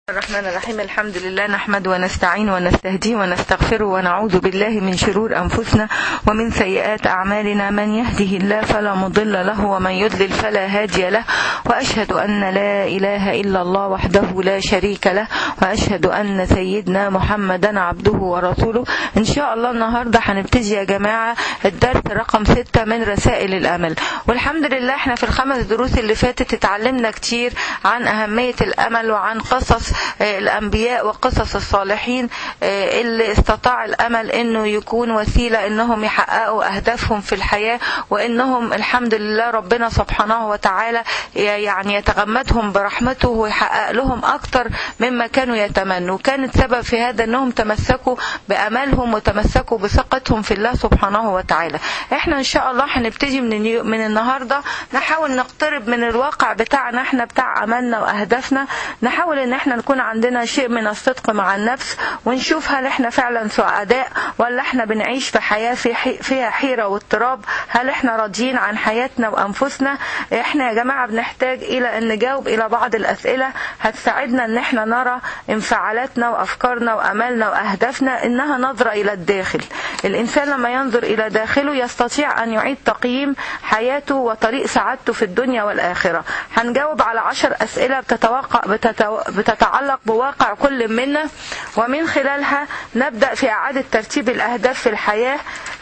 الرحمن الرحيم الحمد لله نحمد ونستعين ونستهدي ونستغفره ونعوذ بالله من شرور أنفسنا ومن سيئات أعمالنا من يهده الله فلا مضل له ومن يضلل فلا هادي له وأشهد أن لا إله إلا الله وحده لا شريك له وأشهد أن سيدنا محمدا عبده ورسوله إن شاء الله النهاردة هنبتدي يا جماعة الدرس رقم ستة من رسائل الأمل والحمد لله احنا في الخمس دروس اللي فاتت اتعلمنا كتير عن أهمية الأمل وعن قصص الأنبياء وقصص الصالحين اللي استطاع الأمل أنه يكون وسيلة أنهم يحققوا أهدافهم في الحياة وأنهم الحمد لله ربنا سبحانه وتعالى يعني يتغمدهم برحمته ويحقق لهم أكتر مما كانوا يتمنوا كانت سبب في هذا أنهم تمسكوا بأملهم وتمسكوا بثقتهم في الله سبحانه وتعالى احنا إن شاء الله هنبتدي من, من النهاردة نحاول نقترب من الواقع بتاعنا احنا بتاع أملنا وأهدافنا نحاول ان احنا نكون عندنا شيء من الصدق مع النفس ونشوف هل احنا فعلا سعداء ولا احنا بنعيش في حياة في حي فيها حيرة واضطراب هل احنا راضيين عن حياتنا وانفسنا احنا يا جماعة بنحتاج الى ان نجاوب الى بعض الاسئلة هتساعدنا ان احنا نرى انفعالاتنا وافكارنا وامالنا واهدافنا انها نظرة الى الداخل الانسان لما ينظر الى داخله يستطيع ان يعيد تقييم حياته وطريق سعادته في الدنيا والاخرة هنجاوب على عشر اسئلة بتتوقع بتتو... بتتعلق بواقع كل منا ومن خلالها نبدأ في إعادة ترتيب الأهداف في الحياة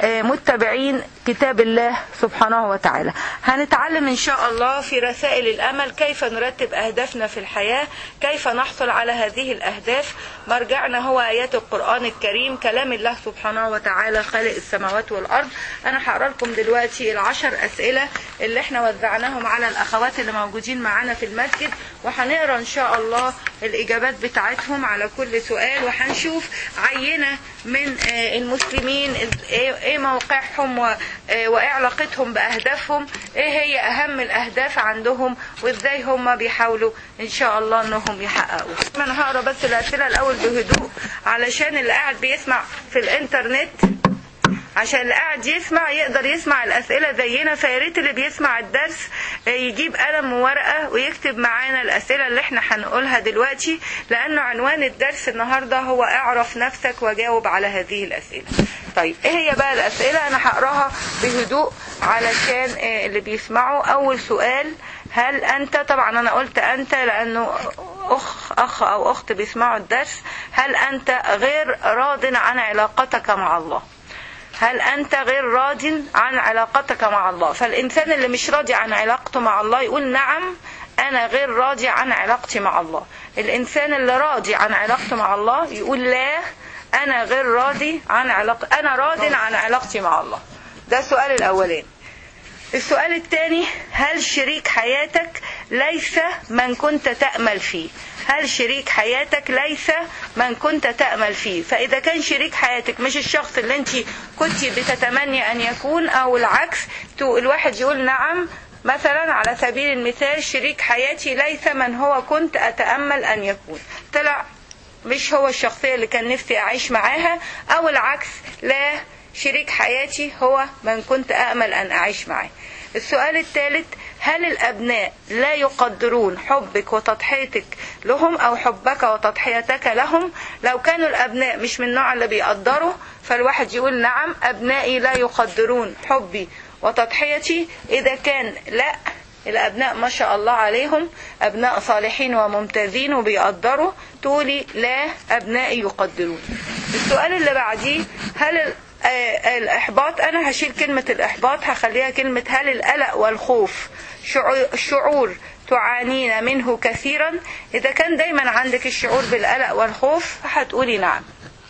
متبعين كتاب الله سبحانه وتعالى هنتعلم إن شاء الله في رسائل الأمل كيف نرتب أهدافنا في الحياة كيف نحصل على هذه الأهداف مرجعنا هو آيات القرآن الكريم كلام الله سبحانه وتعالى خالق السماوات والأرض أنا هقرا لكم دلوقتي العشر أسئلة اللي احنا وزعناهم على الأخوات اللي موجودين معانا في المسجد وهنقرا إن شاء الله الإجابات بتاعتهم على كل سؤال وهنشوف عينة من المسلمين ايه موقعهم وايه علاقتهم باهدافهم ايه هي اهم الاهداف عندهم وازاي هم بيحاولوا ان شاء الله انهم يحققوا انا هقرا بس الاسئله الاول بهدوء علشان اللي قاعد بيسمع في الانترنت عشان اللي قاعد يسمع يقدر يسمع الأسئلة زينا فياريت اللي بيسمع الدرس يجيب قلم وورقة ويكتب معانا الأسئلة اللي احنا هنقولها دلوقتي لأنه عنوان الدرس النهاردة هو اعرف نفسك وجاوب على هذه الأسئلة طيب ايه هي بقى الأسئلة أنا هقراها بهدوء علشان اللي بيسمعوا أول سؤال هل أنت طبعا أنا قلت أنت لأنه أخ أخ أو أخت بيسمعوا الدرس هل أنت غير راض عن علاقتك مع الله هل أنت غير راض عن علاقتك مع الله فالإنسان اللي مش راضي عن علاقته مع الله يقول نعم أنا غير راضي عن علاقتي مع الله الإنسان اللي راضي عن علاقته مع الله يقول لا أنا غير راضي عن علاقة أنا راض عن علاقتي مع الله ده السؤال الأولاني السؤال الثاني هل شريك حياتك ليس من كنت تأمل فيه هل شريك حياتك ليس من كنت تأمل فيه فإذا كان شريك حياتك مش الشخص اللي انت كنت بتتمني أن يكون أو العكس الواحد يقول نعم مثلا على سبيل المثال شريك حياتي ليس من هو كنت أتأمل أن يكون طلع مش هو الشخصية اللي كان نفسي أعيش معاها أو العكس لا شريك حياتي هو من كنت أأمل أن أعيش معاه السؤال الثالث هل الأبناء لا يقدرون حبك وتضحيتك لهم أو حبك وتضحيتك لهم لو كانوا الأبناء مش من النوع اللي بيقدروا فالواحد يقول نعم أبنائي لا يقدرون حبي وتضحيتي إذا كان لا الأبناء ما شاء الله عليهم أبناء صالحين وممتازين وبيقدروا تقولي لا أبنائي يقدرون السؤال اللي بعديه هل الإحباط أنا هشيل كلمة الإحباط هخليها كلمة هل القلق والخوف شعور تعانين منه كثيرا إذا كان دايما عندك الشعور بالقلق والخوف هتقولي نعم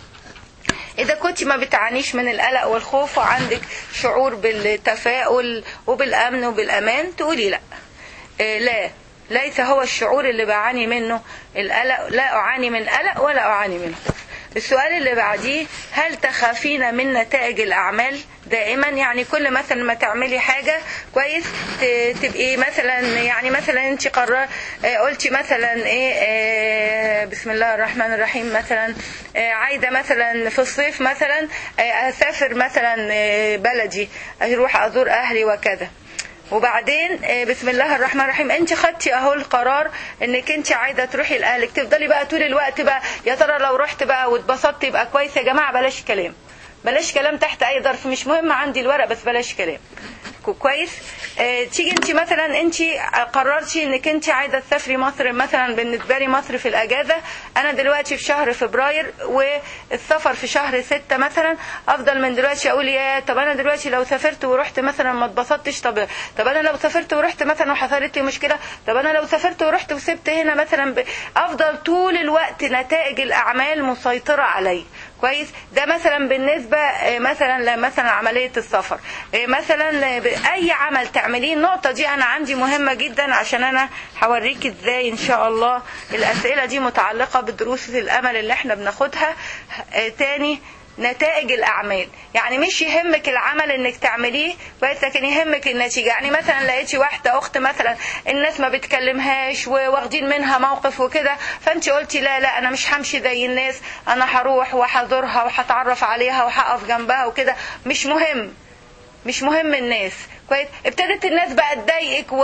إذا كنت ما بتعانيش من القلق والخوف وعندك شعور بالتفاؤل وبالأمن وبالأمان تقولي لا لا ليس هو الشعور اللي بعاني منه القلق لا أعاني من قلق ولا أعاني من خوف السؤال اللي بعديه هل تخافين من نتائج الأعمال دائما يعني كل مثلا ما تعملي حاجة كويس تبقي مثلا يعني مثلا انت قرر قلتي مثلا ايه بسم الله الرحمن الرحيم مثلا عايزة مثلا في الصيف مثلا اسافر مثلا بلدي اروح ازور اهلي وكذا وبعدين آه، بسم الله الرحمن الرحيم انت خدتي اهو القرار انك انت عايزه تروحي لاهلك تفضلي بقى طول الوقت بقى يا ترى لو رحت بقى واتبسطت يبقى كويس يا جماعه بلاش كلام بلاش كلام تحت اي ظرف مش مهم عندي الورق بس بلاش كلام كو- كويس آه، تيجي انت مثلا انت قررتي انك انت عايزه تسافري مصر مثلا بالنسبه لي مصر في الاجازه انا دلوقتي في شهر فبراير والسفر في شهر ستة مثلا افضل من دلوقتي اقول يا طب انا دلوقتي لو سافرت ورحت مثلا ما اتبسطتش طب طب انا لو سافرت ورحت مثلا وحصلت لي مشكله طب انا لو سافرت ورحت وسبت هنا مثلا ب... افضل طول الوقت نتائج الاعمال مسيطره علي كويس ده مثلا بالنسبه آه، مثلا مثلا عمليه السفر آه، مثلا آه، اي عمل تعمليه النقطه دي انا عندي مهمه جدا عشان انا هوريك ازاي ان شاء الله الاسئله دي متعلقه بدروس الامل اللي احنا بناخدها آه، تاني نتائج الاعمال يعني مش يهمك العمل انك تعمليه كويس لكن يهمك النتيجه يعني مثلا لقيتي واحده اخت مثلا الناس ما بتكلمهاش وواخدين منها موقف وكده فانت قلتي لا لا انا مش همشي زي الناس انا هروح وهزورها وهتعرف عليها وهقف جنبها وكده مش مهم مش مهم الناس كويس ابتدت الناس بقى تضايقك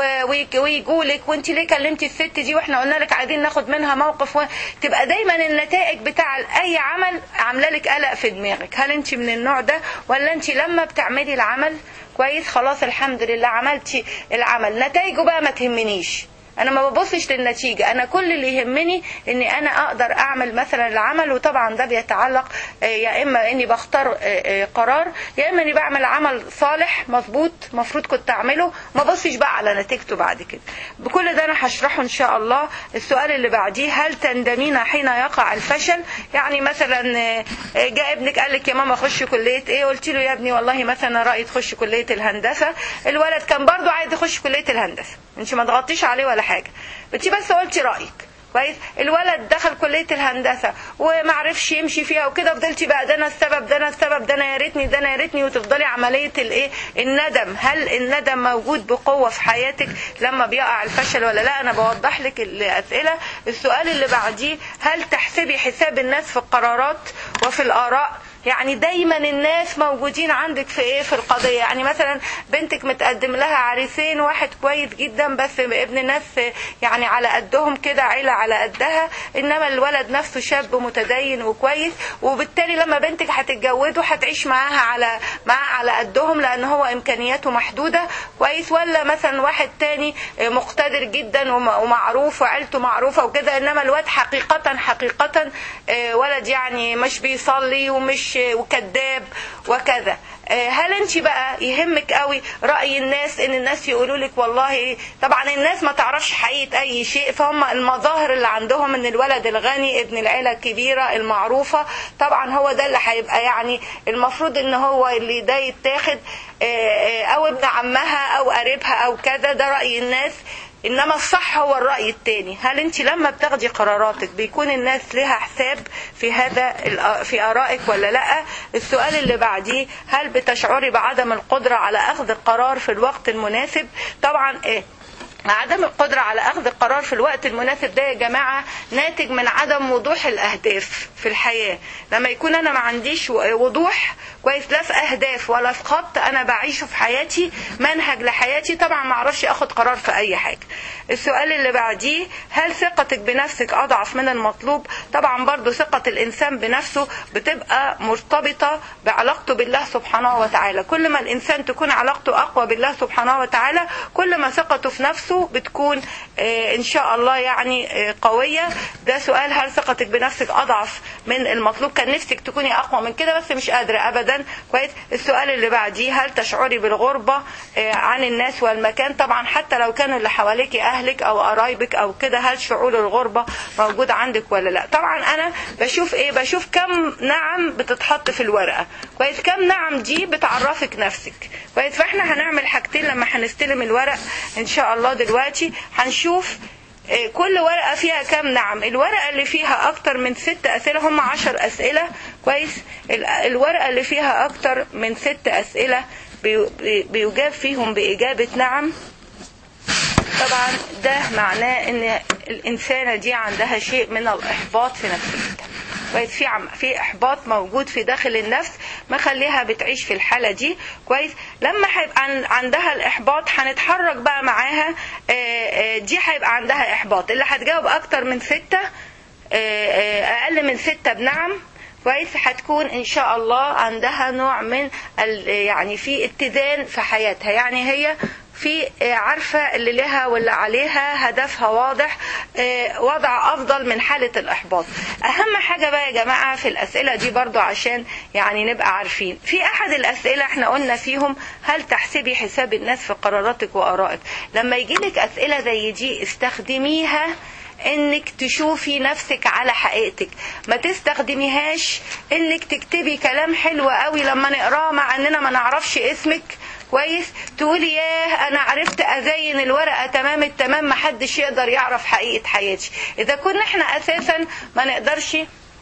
ويجولك وانت ليه كلمتي الست دي واحنا قلنا لك عايزين ناخد منها موقف و... تبقى دايما النتائج بتاع اي عمل عامله لك قلق في دماغك هل انت من النوع ده ولا انت لما بتعملي العمل كويس خلاص الحمد لله عملتي العمل نتائجه بقى ما تهمنيش انا ما ببصش للنتيجه انا كل اللي يهمني اني انا اقدر اعمل مثلا العمل وطبعا ده بيتعلق آه، يا اما اني بختار آه، آه، قرار يا اما اني بعمل عمل صالح مظبوط المفروض كنت اعمله ما بصش بقى على نتيجته بعد كده بكل ده انا هشرحه ان شاء الله السؤال اللي بعديه هل تندمين حين يقع الفشل يعني مثلا آه، آه، جاء ابنك قال لك يا ماما خش كليه ايه قلت له يا ابني والله مثلا رايي تخش كليه الهندسه الولد كان برضو عايز يخش كليه الهندسه انت ما ضغطتيش عليه ولا حاجه انت بس قلتي رايك كويس الولد دخل كليه الهندسه وما عرفش يمشي فيها وكده فضلتي بقى ده انا السبب ده انا السبب ده انا يا ريتني ده انا يا ريتني وتفضلي عمليه الايه الندم هل الندم موجود بقوه في حياتك لما بيقع الفشل ولا لا انا بوضح لك الاسئله السؤال اللي بعديه هل تحسبي حساب الناس في القرارات وفي الاراء يعني دايما الناس موجودين عندك في ايه في القضيه يعني مثلا بنتك متقدم لها عريسين واحد كويس جدا بس ابن ناس يعني على قدهم كده عيله على قدها انما الولد نفسه شاب متدين وكويس وبالتالي لما بنتك هتتجوزه هتعيش معاها على معاه على قدهم لان هو امكانياته محدوده كويس ولا مثلا واحد تاني مقتدر جدا وم- ومعروف وعيلته معروفه وكده انما الواد حقيقه حقيقه آه، ولد يعني مش بيصلي ومش وكذاب وكذا آه، هل انت بقى يهمك قوي راي الناس ان الناس يقولوا لك والله طبعا الناس ما تعرفش حقيقه اي شيء فهم المظاهر اللي عندهم ان الولد الغني ابن العيله الكبيره المعروفه طبعا هو ده اللي هيبقى يعني المفروض ان هو اللي ده يتاخد آه، آه، او ابن عمها او قريبها او كذا ده راي الناس انما الصح هو الراي التاني هل انت لما بتاخدي قراراتك بيكون الناس لها حساب في هذا الآ- في ارائك ولا لا السؤال اللي بعديه هل بتشعري بعدم القدره على اخذ القرار في الوقت المناسب طبعا ايه عدم القدرة على أخذ القرار في الوقت المناسب ده يا جماعة ناتج من عدم وضوح الأهداف في الحياة لما يكون أنا ما عنديش وضوح كويس لا في أهداف ولا في خط أنا بعيشه في حياتي منهج لحياتي طبعا ما أعرفش أخذ قرار في أي حاجة السؤال اللي بعديه هل ثقتك بنفسك أضعف من المطلوب طبعا برضو ثقة الإنسان بنفسه بتبقى مرتبطة بعلاقته بالله سبحانه وتعالى كل ما الإنسان تكون علاقته أقوى بالله سبحانه وتعالى كل ما ثقته في نفسه بتكون آه، إن شاء الله يعني آه، قوية ده سؤال هل ثقتك بنفسك أضعف من المطلوب كان نفسك تكوني أقوى من كده بس مش قادرة أبدا كويس السؤال اللي بعديه هل تشعري بالغربة آه، عن الناس والمكان طبعا حتى لو كانوا اللي حواليك أهلك أو قرايبك أو كده هل شعور الغربة موجود عندك ولا لا طبعا أنا بشوف إيه بشوف كم نعم بتتحط في الورقة كويس كم نعم دي بتعرفك نفسك كويس فاحنا هنعمل حاجتين لما هنستلم الورق إن شاء الله دلوقتي هنشوف آه، كل ورقة فيها كام نعم الورقة اللي فيها أكتر من ست أسئلة هم عشر أسئلة كويس ال- الورقة اللي فيها أكتر من ست أسئلة بي- بي- بيجاب فيهم بإجابة نعم طبعا ده معناه ان الانسانه دي عندها شيء من الاحباط في نفسيتها كويس في عم في احباط موجود في داخل النفس مخليها بتعيش في الحالة دي كويس لما هيبقى عن- عندها الإحباط هنتحرك بقى معاها آه، آه، دي هيبقى عندها إحباط اللي هتجاوب أكتر من ستة آه، آه، أقل من ستة بنعم كويس هتكون ان شاء الله عندها نوع من ال- يعني في اتزان في حياتها يعني هي في آه، عارفة اللي لها واللي عليها هدفها واضح آه، وضع أفضل من حالة الإحباط أهم حاجة بقى يا جماعة في الأسئلة دي برضو عشان يعني نبقى عارفين في أحد الأسئلة احنا قلنا فيهم هل تحسبي حساب الناس في قراراتك وآرائك لما يجيلك أسئلة زي دي استخدميها انك تشوفي نفسك على حقيقتك ما تستخدميهاش انك تكتبي كلام حلو قوي لما نقراه مع اننا ما نعرفش اسمك كويس تقولي ياه انا عرفت ازين الورقه تمام التمام ما حدش يقدر يعرف حقيقه حياتي اذا كنا احنا اساسا ما نقدرش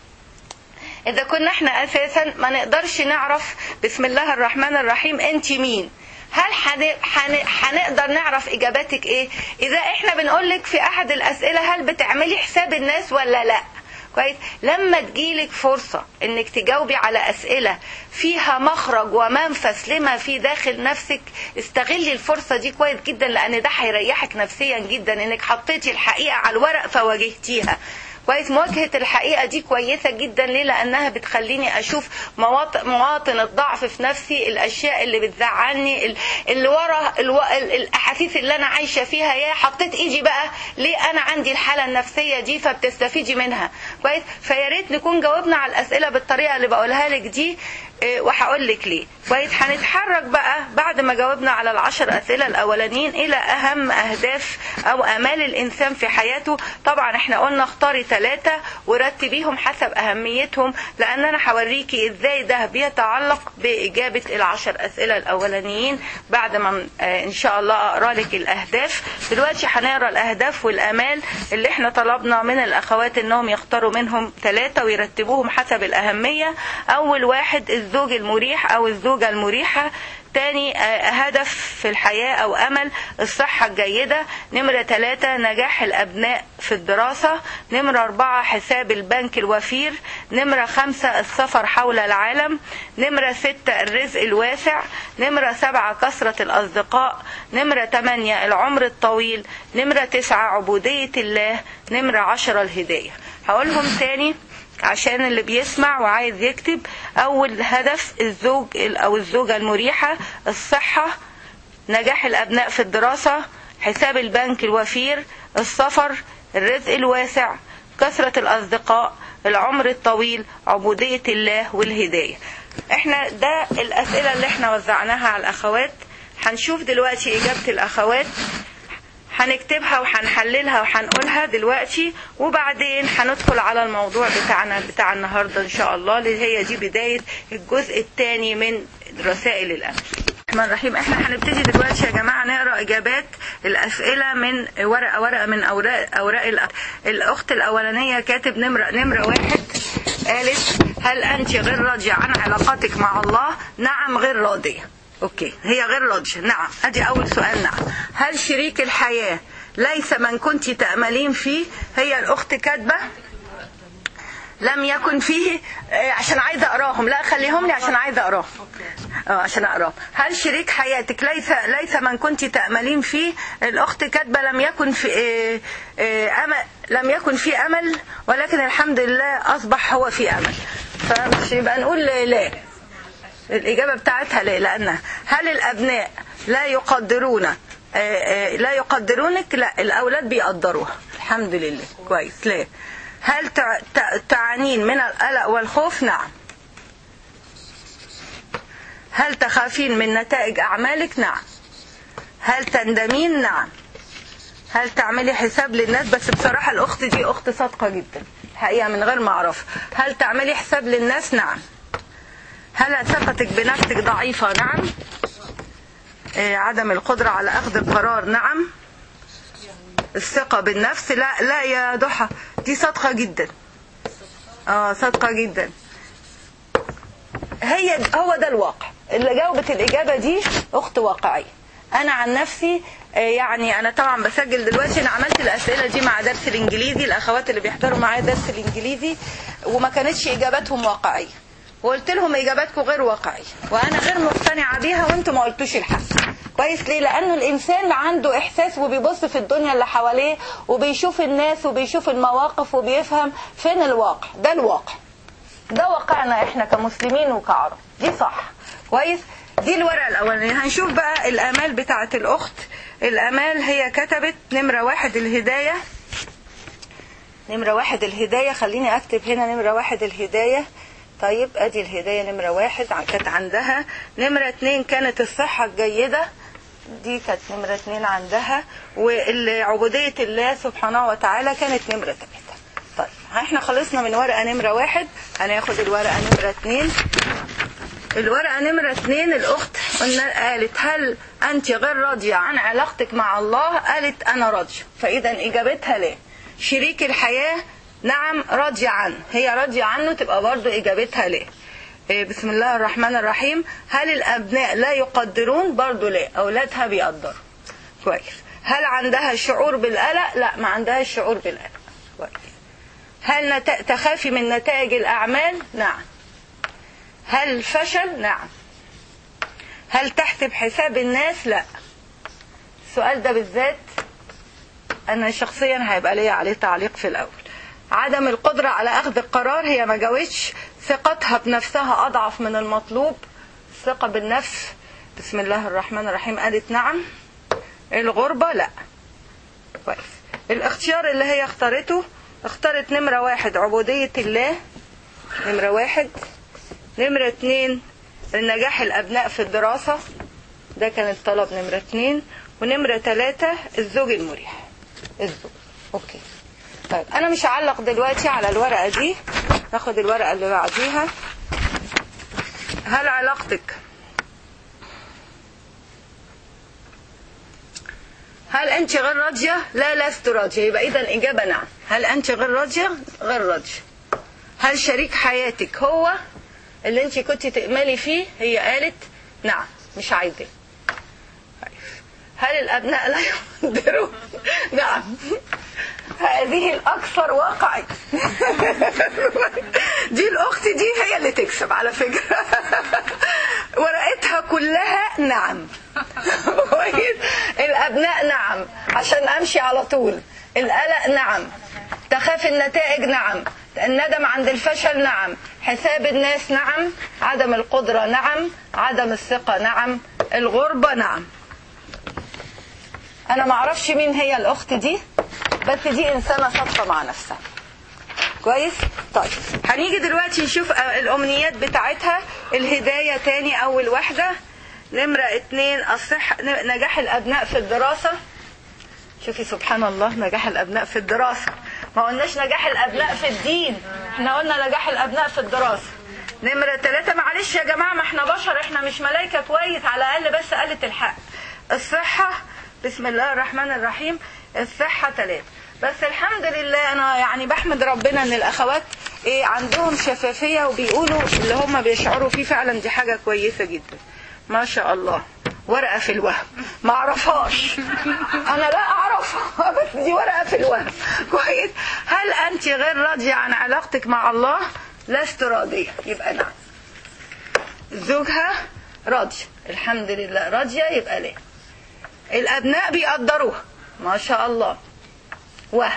اذا كنا احنا اساسا ما نقدرش نعرف بسم الله الرحمن الرحيم انت مين هل حن... حن... هنقدر نعرف اجاباتك ايه اذا احنا بنقولك في احد الاسئله هل بتعملي حساب الناس ولا لا كويس لما تجيلك فرصة انك تجاوبي على اسئلة فيها مخرج ومنفس لما في داخل نفسك استغلي الفرصة دي كويس جدا لان ده هيريحك نفسيا جدا انك حطيتي الحقيقة على الورق فواجهتيها كويس مواجهة الحقيقة دي كويسة جدا ليه لأنها بتخليني أشوف مواطن, مواطن الضعف في نفسي الأشياء اللي بتزعلني ال- اللي ورا الو... ال- الأحاسيس اللي أنا عايشة فيها يا حطيت إيدي بقى ليه أنا عندي الحالة النفسية دي فبتستفيدي منها كويس فيا ريت نكون جاوبنا على الأسئلة بالطريقة اللي بقولها لك دي إيه، وهقول لك ليه كويس هنتحرك بقى بعد ما جاوبنا على العشر أسئلة الأولانيين إلى أهم أهداف أو آمال الإنسان في حياته طبعا احنا قلنا اختاري ثلاثة ورتبيهم حسب أهميتهم لأن أنا هوريكي إزاي ده بيتعلق بإجابة العشر أسئلة الأولانيين بعد ما آه، إن شاء الله أقرأ لك الأهداف دلوقتي هنقرأ الأهداف والآمال اللي احنا طلبنا من الأخوات إنهم يختاروا منهم ثلاثة ويرتبوهم حسب الأهمية أول واحد الزوج المريح أو الزوجة المريحة تاني آه، هدف في الحياة أو أمل الصحة الجيدة نمرة ثلاثة نجاح الأبناء في الدراسة نمرة أربعة حساب البنك الوفير نمرة خمسة السفر حول العالم نمرة ستة الرزق الواسع نمرة سبعة كثرة الأصدقاء نمرة ثمانية العمر الطويل نمرة تسعة عبودية الله نمرة عشرة الهداية هقولهم تاني عشان اللي بيسمع وعايز يكتب اول هدف الزوج او الزوجة المريحة الصحة نجاح الابناء في الدراسة حساب البنك الوفير السفر الرزق الواسع كثرة الاصدقاء العمر الطويل عبودية الله والهداية احنا ده الاسئلة اللي احنا وزعناها على الاخوات هنشوف دلوقتي اجابة الاخوات هنكتبها وهنحللها وهنقولها دلوقتي وبعدين هندخل على الموضوع بتاعنا بتاع النهارده ان شاء الله اللي هي دي بدايه الجزء الثاني من رسائل الامل. الرحمن الرحيم احنا هنبتدي دلوقتي يا جماعه نقرا اجابات الاسئله من ورقه ورقه من اوراق اوراق الأ- الاخت الاولانيه كاتب نمره نمره واحد قالت هل انت غير راضيه عن علاقتك مع الله؟ نعم غير راضيه. اوكي هي غير راضيه نعم ادي اول سؤال نعم هل شريك الحياه ليس من كنت تاملين فيه هي الاخت كاتبه لم يكن فيه آه، عشان عايزه اقراهم لا خليهم لي عشان عايزه اقراهم اه عشان اقراهم هل شريك حياتك ليس ليس من كنت تاملين فيه الاخت كاتبه لم يكن في آه، آه، امل لم يكن في امل ولكن الحمد لله اصبح هو في امل فمش يبقى نقول لا الإجابة بتاعتها لا لأن هل الأبناء لا يقدرون آه، آه، لا يقدرونك لا الأولاد بيقدروها الحمد لله كويس لا هل تع- تع- تعانين من القلق والخوف نعم هل تخافين من نتائج أعمالك نعم هل تندمين نعم هل تعملي حساب للناس بس بصراحة الأخت دي أخت صادقة جدا الحقيقة من غير ما أعرف هل تعملي حساب للناس نعم هل ثقتك بنفسك ضعيفة نعم آه، عدم القدرة على أخذ القرار نعم الثقة بالنفس لا لا يا ضحى دي صادقة جدا اه صادقة جدا هي هو ده الواقع اللي جاوبت الإجابة دي أخت واقعية أنا عن نفسي آه، يعني أنا طبعا بسجل دلوقتي أنا عملت الأسئلة دي مع درس الإنجليزي الأخوات اللي بيحضروا معايا درس الإنجليزي وما كانتش إجاباتهم واقعية وقلت لهم اجاباتكم غير واقعيه وانا غير مقتنعه بيها وانتم ما قلتوش الحق كويس ليه لانه الانسان عنده احساس وبيبص في الدنيا اللي حواليه وبيشوف الناس وبيشوف المواقف وبيفهم فين الواقع ده الواقع ده واقعنا احنا كمسلمين وكعرب دي صح كويس دي الورقه الاولانيه هنشوف بقى الامال بتاعه الاخت الامال هي كتبت نمره واحد الهدايه نمرة واحد الهداية خليني أكتب هنا نمرة واحد الهداية طيب أدي الهداية نمرة واحد كانت عندها نمرة اتنين كانت الصحة الجيدة دي كانت نمرة اتنين عندها وعبودية الله سبحانه وتعالى كانت نمرة تلاتة طيب احنا خلصنا من ورقة نمرة واحد هناخد الورقة نمرة اتنين الورقة نمرة اتنين الأخت قلنا قالت هل أنت غير راضية عن علاقتك مع الله؟ قالت أنا راضية فإذا إجابتها ليه؟ شريك الحياة نعم راضية عنه هي راضية عنه تبقى برضو إجابتها ليه إيه بسم الله الرحمن الرحيم هل الأبناء لا يقدرون برضو ليه أولادها بيقدروا كويس هل عندها شعور بالقلق لا ما عندهاش شعور بالقلق كويس هل نت... تخافي من نتائج الأعمال نعم هل فشل نعم هل تحسب حساب الناس لا السؤال ده بالذات انا شخصيا هيبقى ليا عليه تعليق في الاول عدم القدرة على اخذ القرار هي ما جاوتش ثقتها بنفسها اضعف من المطلوب الثقة بالنفس بسم الله الرحمن الرحيم قالت نعم الغربة لا كويس الاختيار اللي هي اختارته اختارت نمرة واحد عبودية الله نمرة واحد نمرة اتنين نجاح الابناء في الدراسة ده كان الطلب نمرة اتنين ونمرة تلاتة الزوج المريح الزوج اوكي طيب انا مش هعلق دلوقتي على الورقة دي ناخد الورقة اللي بعديها هل علاقتك هل انت غير راضية لا لست راضية يبقى اذا اجابة نعم هل انت غير راضية غير راضية هل شريك حياتك هو اللي انت كنت تأملي فيه هي قالت نعم مش عايزاه هل الأبناء لا يقدرون نعم هذه الأكثر واقعي دي الأخت دي هي اللي تكسب على فكرة ورقتها كلها نعم الأبناء نعم عشان أمشي على طول القلق نعم تخاف النتائج نعم الندم عند الفشل نعم حساب الناس نعم عدم القدرة نعم عدم الثقة نعم الغربة نعم انا ما اعرفش مين هي الاخت دي بس دي انسانه صادقه مع نفسها كويس طيب هنيجي دلوقتي نشوف الامنيات بتاعتها الهدايه تاني اول واحده نمرة اتنين الصح نجاح الابناء في الدراسة شوفي سبحان الله نجاح الابناء في الدراسة ما قلناش نجاح الابناء في الدين احنا قلنا نجاح الابناء في الدراسة نمرة ثلاثة معلش يا جماعة ما احنا بشر احنا مش ملايكة كويس على الاقل بس قالت الحق الصحة بسم الله الرحمن الرحيم الصحة ثلاثة بس الحمد لله انا يعني بحمد ربنا ان الاخوات ايه عندهم شفافية وبيقولوا اللي هم بيشعروا فيه فعلا دي حاجة كويسة جدا ما شاء الله ورقة في الوهم ما اعرفهاش انا لا اعرفها بس دي ورقة في الوهم كويس هل انت غير راضية عن علاقتك مع الله لست راضية يبقى نعم زوجها راضية الحمد لله راضية يبقى ليه الابناء بيقدروها ما شاء الله وهم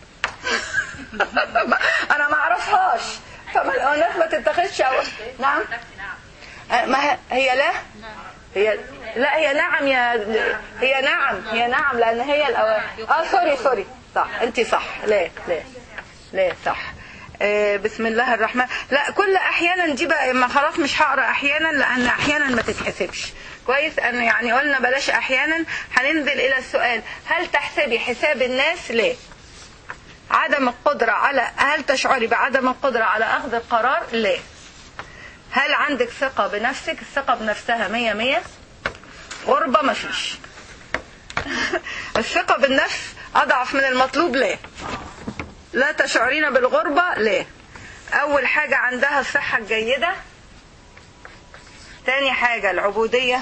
انا ما اعرفهاش فما الناس ما تتخذش أو... نعم ما هي لا هي لا هي نعم يا هي نعم هي نعم لان هي الأول اه سوري سوري صح انت صح لا لا لا صح آه بسم الله الرحمن لا كل احيانا دي بقى ما خلاص مش هقرا احيانا لان احيانا ما تتحسبش كويس ان يعني قلنا بلاش احيانا هننزل الى السؤال هل تحسبي حساب الناس ليه عدم القدرة على هل تشعري بعدم القدرة على أخذ القرار ليه هل عندك ثقة بنفسك الثقة بنفسها مية مية غربة مفيش الثقة بالنفس أضعف من المطلوب ليه لا تشعرين بالغربة ليه أول حاجة عندها الصحة الجيدة تاني حاجة العبودية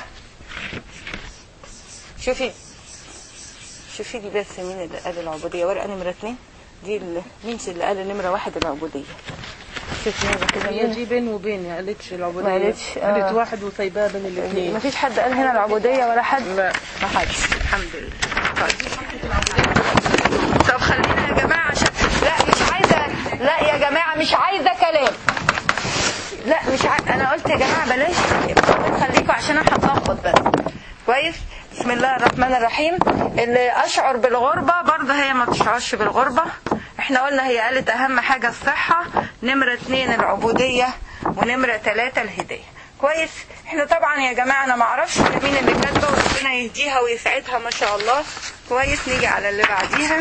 شوفي شوفي دي بس مين اللي قال العبودية ورقة نمرة اتنين دي اللي مين اللي قال نمرة واحد العبودية ست نيابة كده هي مين؟ دي بين وبين ما قالتش العبودية ما قالتش، آه. قالت واحد وسايباها بين الاثنين مفيش حد قال هنا العبودية ولا حد لا ما حدش الحمد لله طيب طب خلينا يا جماعة عشان لا مش عايزة لا يا جماعة مش عايزة كلام لا مش عايزة أنا قلت يا جماعة بلاش خليكم عشان أنا هتلخبط بس كويس بسم الله الرحمن الرحيم اللي أشعر بالغربة برضه هي ما تشعرش بالغربة احنا قلنا هي قالت أهم حاجة الصحة نمرة اتنين العبودية ونمرة ثلاثة الهداية كويس احنا طبعا يا جماعة انا معرفش مين اللي كاتبه وربنا يهديها ويسعدها ما شاء الله كويس نيجي على اللي بعديها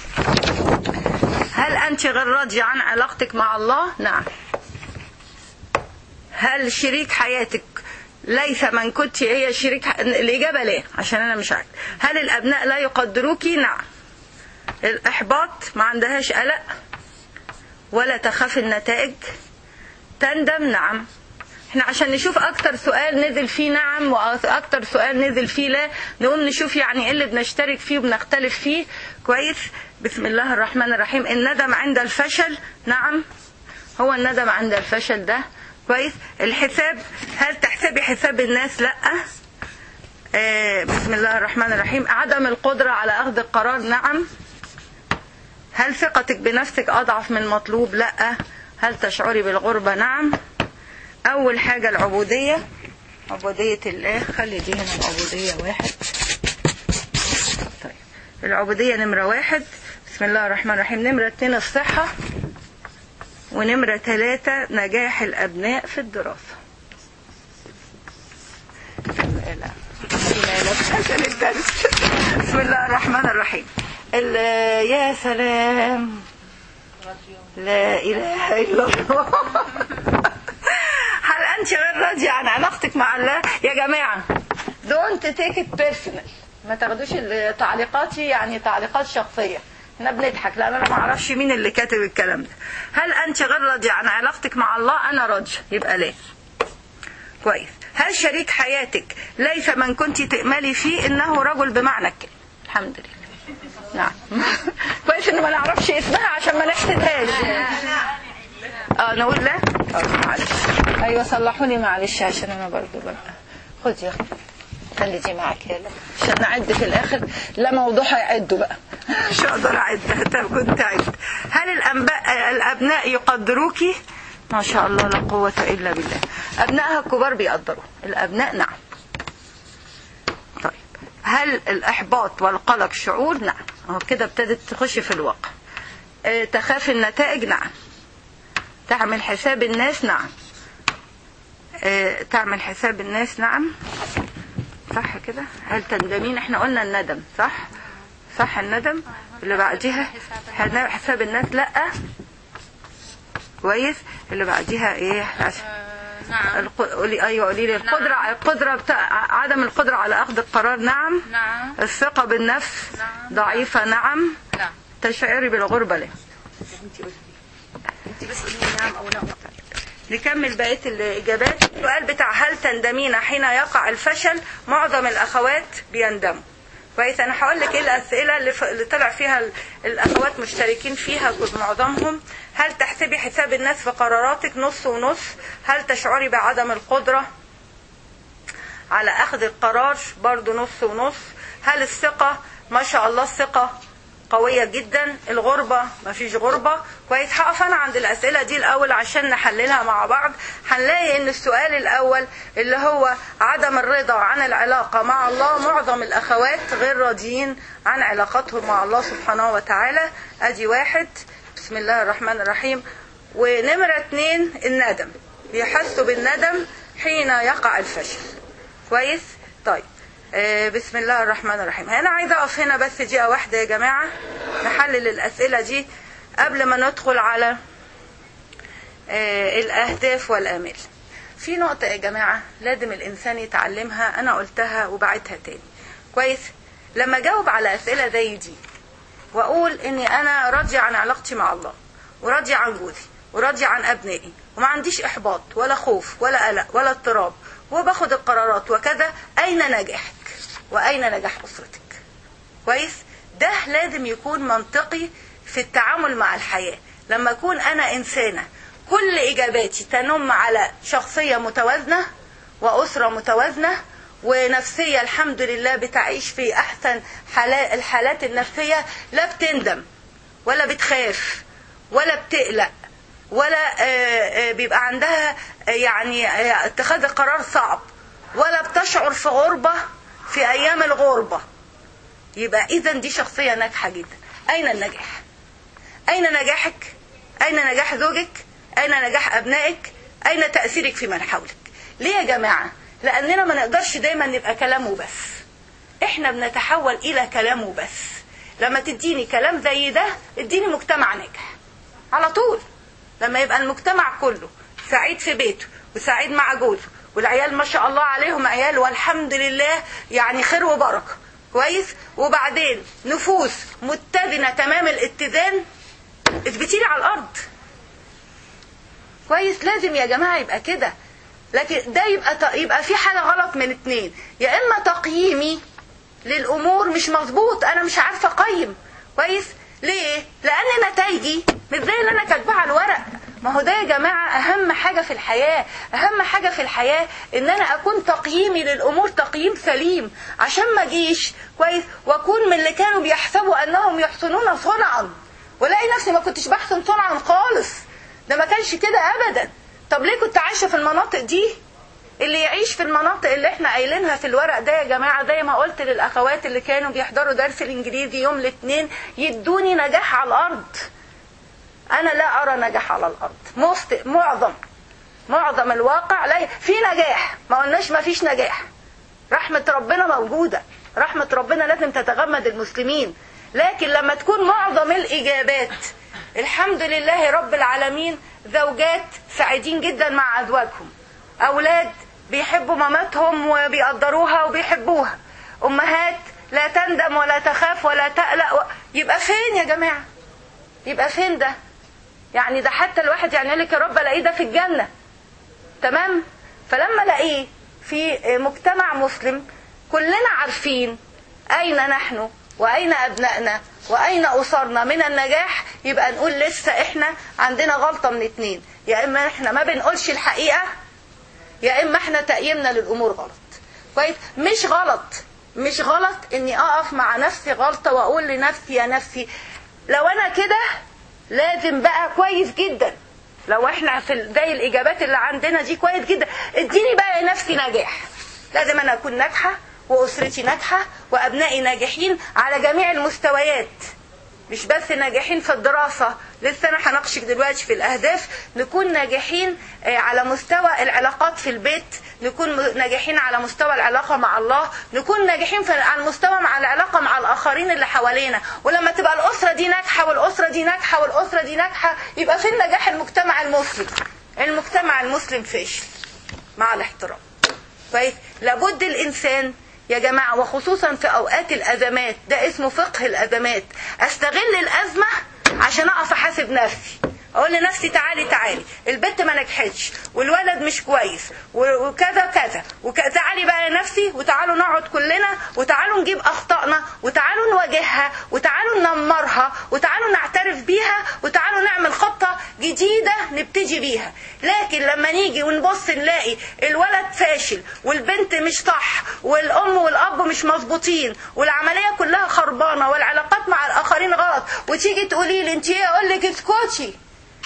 هل انت غير راضية عن علاقتك مع الله نعم هل شريك حياتك ليس من كنت هي شريك ح... الإجابة لا عشان أنا مش عارف هل الأبناء لا يقدروكي نعم الإحباط ما عندهاش قلق ولا تخاف النتائج تندم نعم احنا عشان نشوف اكتر سؤال نزل فيه نعم واكتر سؤال نزل فيه لا نقوم نشوف يعني ايه اللي بنشترك فيه وبنختلف فيه كويس بسم الله الرحمن الرحيم الندم عند الفشل نعم هو الندم عند الفشل ده كويس الحساب هل تحسبي حساب الناس لا آه بسم الله الرحمن الرحيم عدم القدرة على أخذ القرار نعم هل ثقتك بنفسك أضعف من المطلوب لا هل تشعري بالغربة نعم أول حاجة العبودية عبودية الله خلي دي هنا العبودية واحد طيب العبودية نمرة واحد بسم الله الرحمن الرحيم نمرة اتنين الصحة ونمرة ثلاثة نجاح الأبناء في الدراسة لا عشان الدرس بسم الله الرحمن الرحيم ال- يا سلام لا إله إلا الله هل أنت غير راضية عن علاقتك مع الله يا جماعة don't take it personal ما تاخدوش تعليقاتي يعني تعليقات شخصية احنا بنضحك لان انا ما اعرفش مين اللي كاتب الكلام ده هل انت غير راضية عن علاقتك مع الله انا راضية يبقى ليه كويس هل شريك حياتك ليس من كنت تأملي فيه انه رجل بمعنى الكلمة الحمد لله نعم كويس ان ما نعرفش اسمها عشان ما نحسدهاش اه نقول لا آه، معلش ايوه صلحوني معلش عشان انا برضو بقى خد يا اخي خلي دي معاك يلا عشان نعد في الاخر لا موضوع يعدوا بقى مش هقدر اعد طب كنت اعد هل الانباء الابناء يقدروكي ما شاء الله لا قوة الا بالله ابنائها الكبار بيقدروا الابناء نعم طيب هل الاحباط والقلق شعور نعم اهو كده ابتدت تخش في الواقع اه تخاف النتائج نعم تعمل حساب الناس نعم اه تعمل حساب الناس نعم صح كده هل تندمين احنا قلنا الندم صح صح الندم اللي بعديها هن- حساب الناس لا كويس اللي بعديها ايه عشان نعم الق- قولي ايوه قولي لي القدره القدره بتاع عدم القدره على اخذ القرار نعم نعم الثقه بالنفس نعم. ضعيفه نعم نعم تشعري بالغربه ليه انت بس قولي نعم او لا نكمل بقية الإجابات السؤال بتاع هل تندمين حين يقع الفشل معظم الأخوات بيندموا كويس أنا هقول لك إيه الأسئلة اللي, ف... اللي طلع فيها ال- الأخوات مشتركين فيها معظمهم هل تحسبي حساب الناس في قراراتك نص ونص هل تشعري بعدم القدرة على أخذ القرار برضو نص ونص هل الثقة ما شاء الله الثقة قوية جدا الغربة ما فيش غربة كويس هقف أنا عند الأسئلة دي الأول عشان نحللها مع بعض هنلاقي إن السؤال الأول اللي هو عدم الرضا عن العلاقة مع الله معظم الأخوات غير راضيين عن علاقتهم مع الله سبحانه وتعالى أدي واحد بسم الله الرحمن الرحيم ونمرة اتنين الندم بيحسوا بالندم حين يقع الفشل كويس طيب آه، بسم الله الرحمن الرحيم انا عايزه اقف هنا بس دقيقه واحده يا جماعه نحلل الاسئله دي قبل ما ندخل على آه، الاهداف والامال في نقطه يا جماعه لازم الانسان يتعلمها انا قلتها وبعتها تاني كويس لما اجاوب على اسئله زي دي واقول اني انا راضيه عن علاقتي مع الله وراضيه عن جوزي وراضيه عن ابنائي وما عنديش احباط ولا خوف ولا قلق ولا اضطراب وباخد القرارات وكذا اين نجاحك واين نجاح اسرتك كويس ده لازم يكون منطقي في التعامل مع الحياه لما اكون انا انسانه كل اجاباتي تنم على شخصيه متوازنه واسره متوازنه ونفسيه الحمد لله بتعيش في احسن حالات الحالات النفسيه لا بتندم ولا بتخاف ولا بتقلق ولا آه، آه، بيبقى عندها آه، يعني آه، اتخاذ قرار صعب ولا بتشعر في غربة في أيام الغربة يبقى إذا دي شخصية ناجحة جدا أين النجاح؟ أين نجاحك؟ أين نجاح زوجك؟ أين نجاح أبنائك؟ أين تأثيرك في من حولك؟ ليه يا جماعة؟ لأننا ما نقدرش دايما نبقى كلام وبس احنا بنتحول إلى كلام وبس لما تديني كلام زي ده اديني مجتمع ناجح على طول لما يبقى المجتمع كله سعيد في بيته وسعيد مع جوزه والعيال ما شاء الله عليهم عيال والحمد لله يعني خير وبركه كويس وبعدين نفوس متزنه تمام الاتزان اثبتي لي على الارض كويس لازم يا جماعه يبقى كده لكن ده يبقى ت- يبقى في حاجه غلط من اتنين يا اما تقييمي للامور مش مظبوط انا مش عارفه اقيم كويس ليه لان نتائجي مش زي اللي انا كاتباها على الورق ما هو ده يا جماعه اهم حاجه في الحياه اهم حاجه في الحياه ان انا اكون تقييمي للامور تقييم سليم عشان ما اجيش كويس واكون من اللي كانوا بيحسبوا انهم يحسنون صنعا والاقي نفسي ما كنتش بحسن صنعا خالص ده ما كانش كده ابدا طب ليه كنت عايشه في المناطق دي اللي يعيش في المناطق اللي احنا قايلينها في الورق ده يا جماعه زي ما قلت للاخوات اللي كانوا بيحضروا درس الانجليزي يوم الاثنين يدوني نجاح على الارض انا لا ارى نجاح على الارض مست... معظم معظم الواقع لا في نجاح ما قلناش ما فيش نجاح رحمة ربنا موجودة رحمة ربنا لازم تتغمد المسلمين لكن لما تكون معظم الإجابات الحمد لله رب العالمين زوجات سعيدين جدا مع أزواجهم أولاد بيحبوا مامتهم وبيقدروها وبيحبوها أمهات لا تندم ولا تخاف ولا تقلق و... يبقى فين يا جماعة يبقى فين ده يعني ده حتى الواحد يعني يقول لك يا رب الاقيه ده في الجنه تمام فلما الاقيه في مجتمع مسلم كلنا عارفين اين نحن واين ابنائنا واين اسرنا من النجاح يبقى نقول لسه احنا عندنا غلطه من اتنين يا اما احنا ما بنقولش الحقيقه يا اما احنا تقييمنا للامور غلط كويس مش غلط مش غلط اني اقف مع نفسي غلطه واقول لنفسي يا نفسي لو انا كده لازم بقى كويس جدا لو احنا في ال- زي الاجابات اللي عندنا دي كويس جدا اديني بقى لنفسي نجاح لازم انا اكون ناجحه واسرتي ناجحه وابنائي ناجحين على جميع المستويات مش بس ناجحين في الدراسة لسه أنا هناقشك دلوقتي في الأهداف نكون ناجحين آه، على مستوى العلاقات في البيت نكون م- ناجحين على مستوى العلاقة مع الله نكون ناجحين في على المستوى مع العلاقة مع الآخرين اللي حوالينا ولما تبقى الأسرة دي ناجحة والأسرة دي ناجحة والأسرة دي ناجحة يبقى فين نجاح المجتمع المسلم المجتمع المسلم فاشل مع الاحترام كويس لابد الانسان يا جماعه وخصوصا في اوقات الازمات ده اسمه فقه الازمات استغل الازمه عشان اقف احاسب نفسي اقول لنفسي تعالي تعالي البنت ما نجحتش والولد مش كويس و- وكذا كذا وك- تعالي بقى لنفسي وتعالوا نقعد كلنا وتعالوا نجيب اخطائنا وتعالوا نواجهها وتعالوا ننمرها وتعالوا نعترف بيها وتعالوا نعمل خطه جديده نبتدي بيها لكن لما نيجي ونبص نلاقي الولد فاشل والبنت مش صح والام والاب مش مظبوطين والعمليه كلها خربانه والعلاقات مع الاخرين غلط وتيجي تقولي لي انت ايه اقول لك اسكتي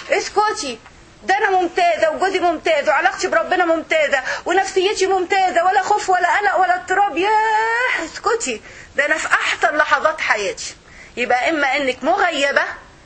اسكتي ده انا ممتازه وجوزي ممتاز وعلاقتي بربنا ممتازه ونفسيتي ممتازه ولا خوف ولا قلق ولا اضطراب ياه اسكتي ده انا في احسن لحظات حياتي يبقى اما انك مغيبه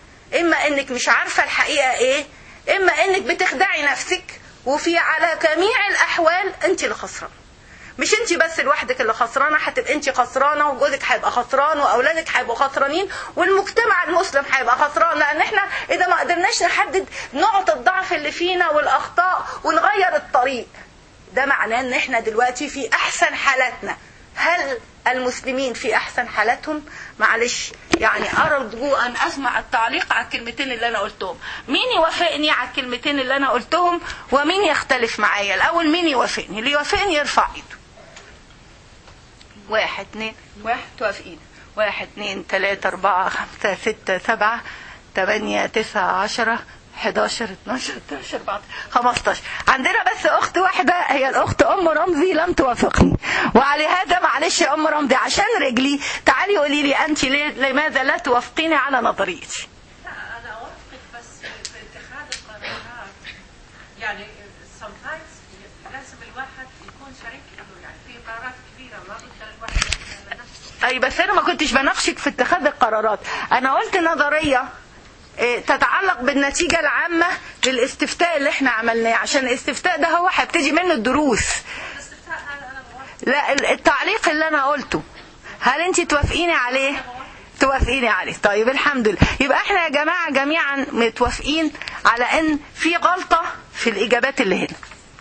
اما انك مش عارفه الحقيقه ايه اما انك بتخدعي نفسك وفي على جميع الاحوال انت اللي خسرانه مش انت بس لوحدك اللي خسرانه هتبقى انت خسرانه وجوزك هيبقى خسران واولادك هيبقوا خسرانين والمجتمع المسلم هيبقى خسران لان احنا اذا ما قدرناش نحدد نقط الضعف اللي فينا والاخطاء ونغير الطريق ده معناه ان احنا دلوقتي في احسن حالاتنا هل المسلمين في احسن حالاتهم معلش يعني ارجو ان اسمع التعليق على الكلمتين اللي انا قلتهم مين يوافقني على الكلمتين اللي انا قلتهم ومين يختلف معايا الاول مين يوافقني اللي يوافقني يرفع ايده واحد اتنين واحد توافقين واحد اتنين تلاتة أربعة خمسة ستة سبعة تمانية تسعة عشرة 11 12 13 14 15 عندنا بس اخت واحده هي الاخت ام رمزي لم توافقني وعلى هذا معلش يا ام رمزي عشان رجلي تعالي قولي لي انت ليه لماذا لا توافقيني على نظريتي لا أنا أوافقك بس في في اتخاذ القرارات يعني sometimes لازم الواحد يكون شريك له يعني في قرارات كبيرة ما بيقدر الواحد ياخذها لنفسه اي بس انا ما كنتش بناقشك في اتخاذ القرارات انا قلت نظريه إيه، تتعلق بالنتيجة العامة للاستفتاء اللي احنا عملناه عشان الاستفتاء ده هو هيبتدي منه الدروس الاستفتاء هذا أنا موافقة لا ال- التعليق اللي انا قلته هل انت توافقيني عليه توافقيني عليه طيب الحمد لله يبقى احنا يا جماعة جميعا متوافقين على ان في غلطة في الاجابات اللي هنا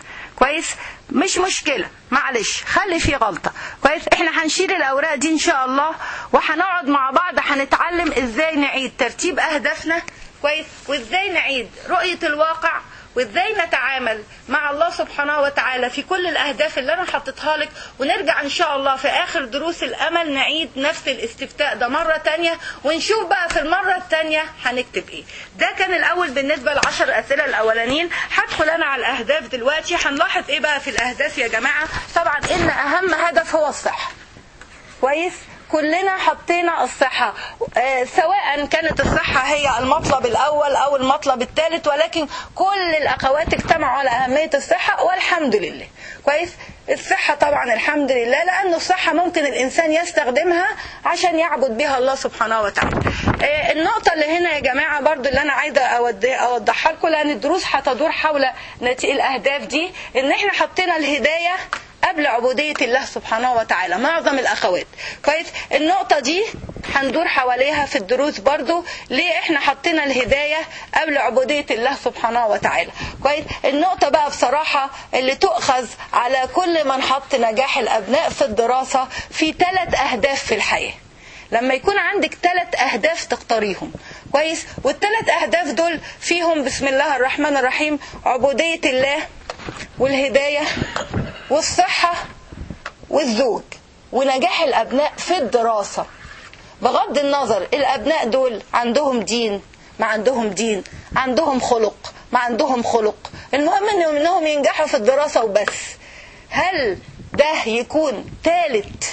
كويس مش مشكلة معلش خلي في غلطة كويس احنا هنشيل الاوراق دي ان شاء الله وهنقعد مع بعض هنتعلم ازاي نعيد ترتيب اهدافنا كويس وازاي نعيد رؤية الواقع وازاي نتعامل مع الله سبحانه وتعالى في كل الاهداف اللي انا حطيتها لك ونرجع ان شاء الله في اخر دروس الامل نعيد نفس الاستفتاء ده مرة تانية ونشوف بقى في المرة التانية هنكتب ايه ده كان الاول بالنسبة للعشر اسئلة الاولانيين هدخل انا على الاهداف دلوقتي هنلاحظ ايه بقى في الاهداف يا جماعة طبعا ان اهم هدف هو الصحة كويس كلنا حطينا الصحة آه، سواء كانت الصحة هي المطلب الأول أو المطلب الثالث ولكن كل الأخوات اجتمعوا على أهمية الصحة والحمد لله كويس الصحة طبعا الحمد لله لأن الصحة ممكن الإنسان يستخدمها عشان يعبد بها الله سبحانه وتعالى آه، النقطة اللي هنا يا جماعة برضو اللي أنا عايزة أود- أوضحها لكم لأن الدروس هتدور حول نتي- الأهداف دي إن إحنا حطينا الهداية قبل عبودية الله سبحانه وتعالى معظم الأخوات كويس النقطة دي هندور حواليها في الدروس برضو ليه احنا حطينا الهداية قبل عبودية الله سبحانه وتعالى كويس النقطة بقى بصراحة اللي تؤخذ على كل من حط نجاح الأبناء في الدراسة في ثلاث أهداف في الحياة لما يكون عندك ثلاث أهداف تختاريهم كويس والثلاث أهداف دول فيهم بسم الله الرحمن الرحيم عبودية الله والهداية والصحة والزوج ونجاح الأبناء في الدراسة بغض النظر الأبناء دول عندهم دين ما عندهم دين عندهم خلق ما عندهم خلق المهم إنهم إنهم ينجحوا في الدراسة وبس هل ده يكون ثالث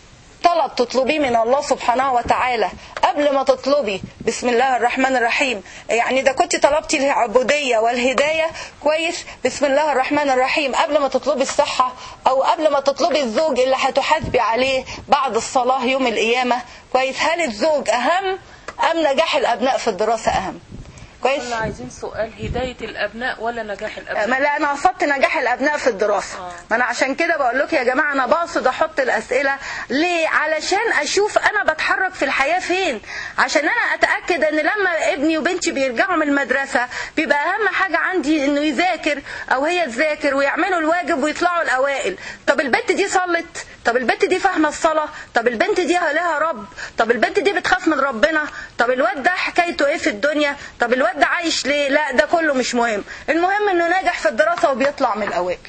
طلب تطلبيه من الله سبحانه وتعالى قبل ما تطلبي بسم الله الرحمن الرحيم يعني إذا كنت طلبتي العبودية والهداية كويس بسم الله الرحمن الرحيم قبل ما تطلبي الصحة أو قبل ما تطلبي الزوج اللي هتحاسبي عليه بعد الصلاة يوم القيامة كويس هل الزوج أهم أم نجاح الأبناء في الدراسة أهم كويس كنا عايزين سؤال هداية الأبناء ولا نجاح الأبناء ما لا انا قصدت نجاح الابناء في الدراسه آه. ما انا عشان كده بقول لكم يا جماعه انا بقصد احط الاسئله ليه علشان اشوف انا بتحرك في الحياه فين عشان انا اتاكد ان لما ابني وبنتي بيرجعوا من المدرسه بيبقى اهم حاجه عندي انه يذاكر او هي تذاكر ويعملوا الواجب ويطلعوا الاوائل طب البنت دي صلت طب البنت دي فاهمه الصلاه طب البنت دي لها رب طب البنت دي بتخاف من ربنا طب الواد ده حكايته ايه في الدنيا طب الواد ده عايش ليه لا ده كله مش مهم المهم انه ناجح في الدراسه وبيطلع من الاوائل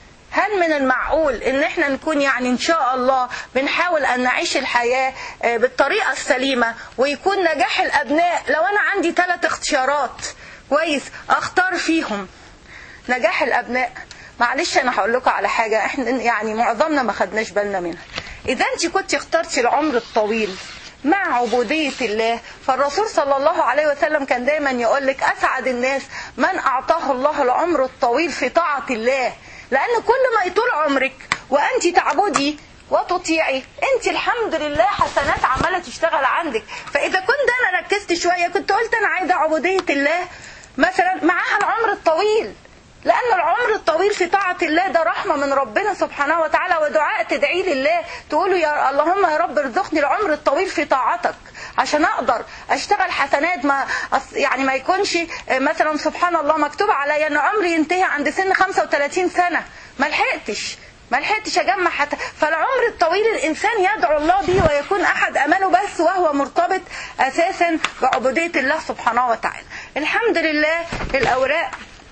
هل من المعقول ان احنا نكون يعني ان شاء الله بنحاول ان نعيش الحياه آه، بالطريقه السليمه ويكون نجاح الابناء لو انا عندي ثلاث اختيارات كويس اختار فيهم نجاح الابناء معلش انا هقول لكم على حاجه احنا يعني معظمنا ما خدناش بالنا منها اذا انت كنت اخترتي العمر الطويل مع عبودية الله فالرسول صلى الله عليه وسلم كان دايما يقول لك أسعد الناس من أعطاه الله العمر الطويل في طاعة الله لأن كل ما يطول عمرك وأنت تعبدي وتطيعي انت الحمد لله حسنات عماله تشتغل عندك فاذا كنت انا ركزت شويه كنت قلت انا عايزه عبوديه الله مثلا معاها العمر الطويل لأن العمر الطويل في طاعة الله ده رحمة من ربنا سبحانه وتعالى ودعاء تدعي لله تقولوا يا اللهم يا رب ارزقني العمر الطويل في طاعتك عشان أقدر أشتغل حسنات ما أص- يعني ما يكونش آه، مثلا سبحان الله مكتوب عليا أن عمري ينتهي عند سن 35 سنة ما لحقتش ما لحقتش اجمع حتى فالعمر الطويل الانسان يدعو الله به ويكون احد امله بس وهو مرتبط اساسا بعبوديه الله سبحانه وتعالى الحمد لله الاوراق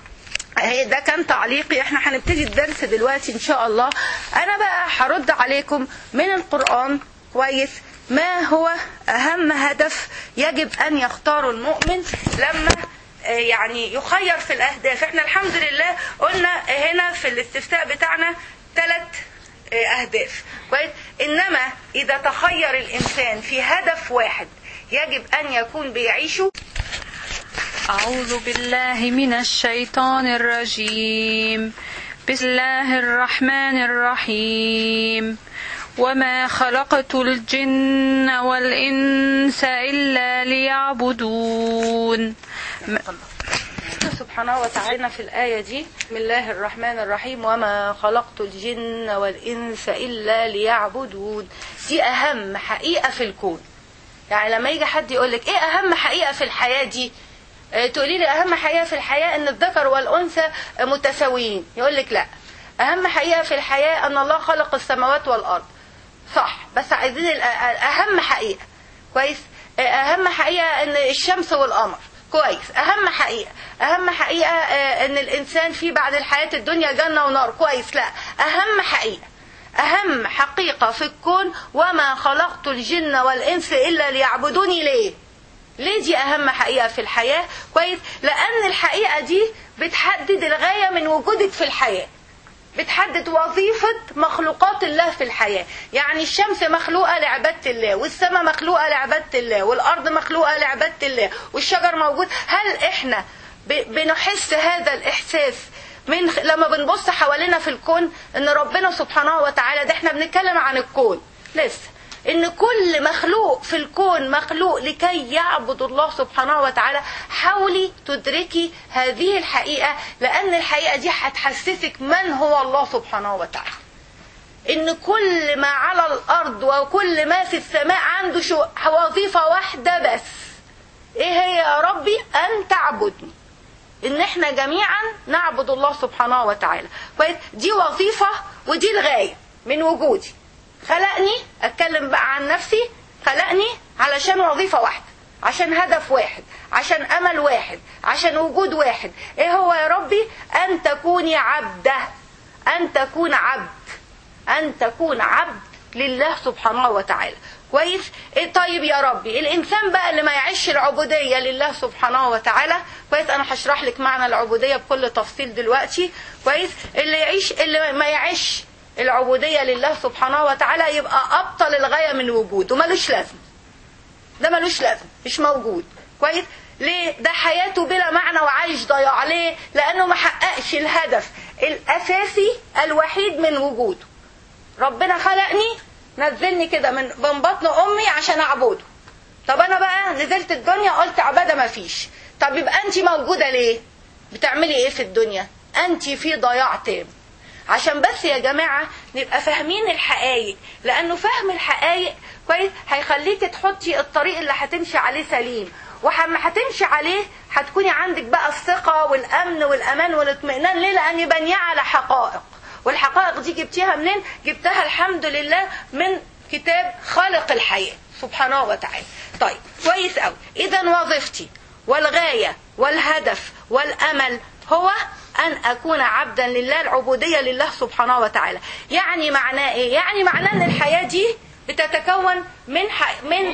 هي ده كان تعليقي احنا هنبتدي الدرس دلوقتي ان شاء الله انا بقى هرد عليكم من القرآن كويس ما هو اهم هدف يجب ان يختاره المؤمن لما آه، يعني يخير في الاهداف احنا الحمد لله قلنا هنا في الاستفتاء بتاعنا ثلاث اهداف كويس انما اذا تخير الانسان في هدف واحد يجب ان يكون بيعيشه أعوذ بالله من الشيطان الرجيم بسم الله الرحمن الرحيم وما خلقت الجن والإنس إلا ليعبدون سبحانه وتعالى في الآية دي بسم الله الرحمن الرحيم وما خلقت الجن والإنس إلا ليعبدون دي أهم حقيقة في الكون يعني لما يجي حد يقول لك إيه أهم حقيقة في الحياة دي آه، تقولي لي أهم حقيقة في الحياة إن الذكر والأنثى متساويين يقول لك لا أهم حقيقة في الحياة أن الله خلق السماوات والأرض صح بس عايزين الأ- أهم حقيقة كويس أهم حقيقة إن الشمس والقمر كويس أهم حقيقة أهم حقيقة آه، إن الإنسان في بعد الحياة الدنيا جنة ونار كويس لا أهم حقيقة أهم حقيقة في الكون وما خلقت الجن والإنس إلا ليعبدوني ليه ليه دي أهم حقيقة في الحياة كويس لأن الحقيقة دي بتحدد الغاية من وجودك في الحياة بتحدد وظيفة مخلوقات الله في الحياة يعني الشمس مخلوقة لعبادة الله والسماء مخلوقة لعبادة الله والأرض مخلوقة لعبادة الله والشجر موجود هل إحنا ب- بنحس هذا الإحساس من خ- لما بنبص حوالينا في الكون ان ربنا سبحانه وتعالى ده احنا بنتكلم عن الكون لسه ان كل مخلوق في الكون مخلوق لكي يعبد الله سبحانه وتعالى حاولي تدركي هذه الحقيقة لان الحقيقة دي هتحسسك من هو الله سبحانه وتعالى ان كل ما على الارض وكل ما في السماء عنده شو وظيفة واحدة بس ايه هي يا ربي ان تعبدني ان احنا جميعا نعبد الله سبحانه وتعالى كويس دي وظيفة ودي الغاية من وجودي خلقني اتكلم بقى عن نفسي خلقني علشان وظيفة واحدة عشان هدف واحد عشان امل واحد عشان وجود واحد ايه هو يا ربي ان تكوني عبده ان تكون عبد ان تكون عبد لله سبحانه وتعالى كويس إيه طيب يا ربي الانسان بقى اللي ما يعيش العبوديه لله سبحانه وتعالى كويس انا هشرح لك معنى العبوديه بكل تفصيل دلوقتي كويس اللي يعيش اللي ما يعيش العبوديه لله سبحانه وتعالى يبقى ابطل الغايه من وجوده ملوش لازمه ده ملوش لازمه مش موجود كويس ليه ده حياته بلا معنى وعايش ضياع ليه لانه ما حققش الهدف الاساسي الوحيد من وجوده ربنا خلقني نزلني كده من من بطن امي عشان اعبده طب انا بقى نزلت الدنيا قلت عباده ما فيش طب يبقى انت موجوده ليه بتعملي ايه في الدنيا انت في ضياع تام عشان بس يا جماعه نبقى فاهمين الحقائق لانه فهم الحقائق كويس هيخليك تحطي الطريق اللي هتمشي عليه سليم وحما هتمشي عليه هتكوني عندك بقى الثقه والامن والامان والاطمئنان ليه لان بنيه على حقائق والحقائق دي جبتيها منين جبتها الحمد لله من كتاب خالق الحياة سبحانه وتعالى طيب كويس قوي اذا وظيفتي والغاية والهدف والامل هو ان اكون عبدا لله العبودية لله سبحانه وتعالى يعني معناه ايه يعني معناه ان الحياة دي بتتكون من ح... من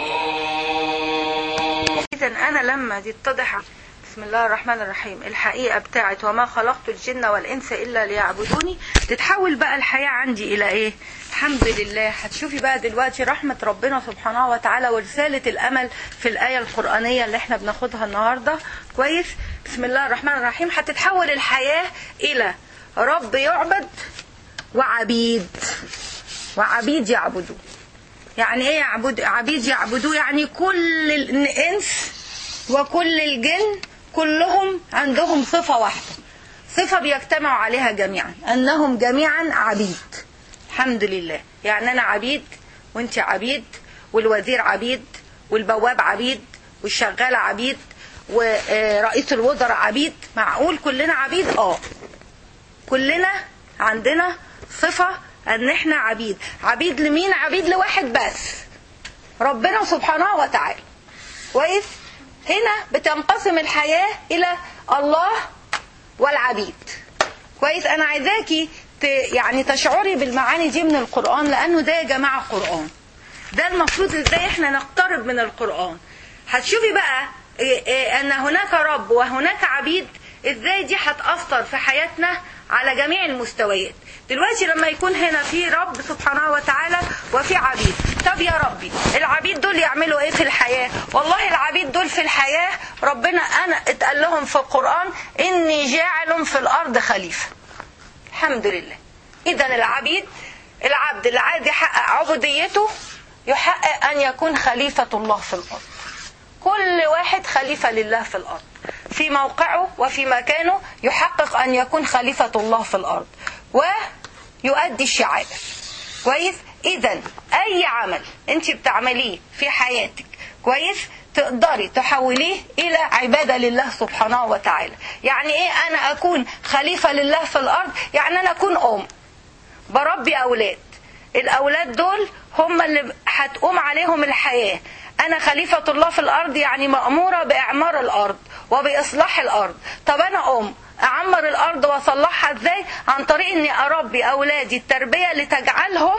اذا انا لما دي اتضح بسم الله الرحمن الرحيم الحقيقة بتاعت وما خلقت الجن والإنس إلا ليعبدوني تتحول بقى الحياة عندي إلى إيه الحمد لله هتشوفي بقى دلوقتي رحمة ربنا سبحانه وتعالى ورسالة الأمل في الآية القرآنية اللي احنا بناخدها النهاردة كويس بسم الله الرحمن الرحيم هتتحول الحياة إلى رب يعبد وعبيد وعبيد يعبدوه يعني ايه يعبد عبيد يعبدوه يعني كل الانس وكل الجن كلهم عندهم صفة واحدة صفة بيجتمعوا عليها جميعا أنهم جميعا عبيد الحمد لله يعني أنا عبيد وانت عبيد والوزير عبيد والبواب عبيد والشغال عبيد ورئيس الوزراء عبيد معقول كلنا عبيد اه كلنا عندنا صفة ان احنا عبيد عبيد لمين عبيد لواحد بس ربنا سبحانه وتعالى كويس هنا بتنقسم الحياة إلى الله والعبيد كويس أنا عايزاكي ت... يعني تشعري بالمعاني دي من القرآن لأنه ده يا جماعة قرآن ده المفروض ازاي احنا نقترب من القرآن هتشوفي بقى إيه إيه ان هناك رب وهناك عبيد ازاي دي هتأثر في حياتنا على جميع المستويات دلوقتي لما يكون هنا في رب سبحانه وتعالى وفي عبيد طب يا ربي العبيد دول يعملوا ايه في الحياة والله العبيد دول في الحياة ربنا انا اتقال لهم في القرآن اني جاعل في الارض خليفة الحمد لله اذا العبيد العبد اللي عايز يحقق عبوديته يحقق ان يكون خليفة الله في الارض كل واحد خليفة لله في الأرض في موقعه وفي مكانه يحقق أن يكون خليفة الله في الأرض ويؤدي الشعائر كويس إذا أي عمل أنت بتعمليه في حياتك كويس تقدري تحوليه إلى عبادة لله سبحانه وتعالى يعني إيه أنا أكون خليفة لله في الأرض يعني أنا أكون أم بربي أولاد الأولاد دول هم اللي هتقوم عليهم الحياة أنا خليفة الله في الأرض يعني مأمورة بإعمار الأرض وبإصلاح الأرض طب أنا أم أعمر الأرض وأصلحها إزاي عن طريق إني أربي أولادي التربية لتجعلهم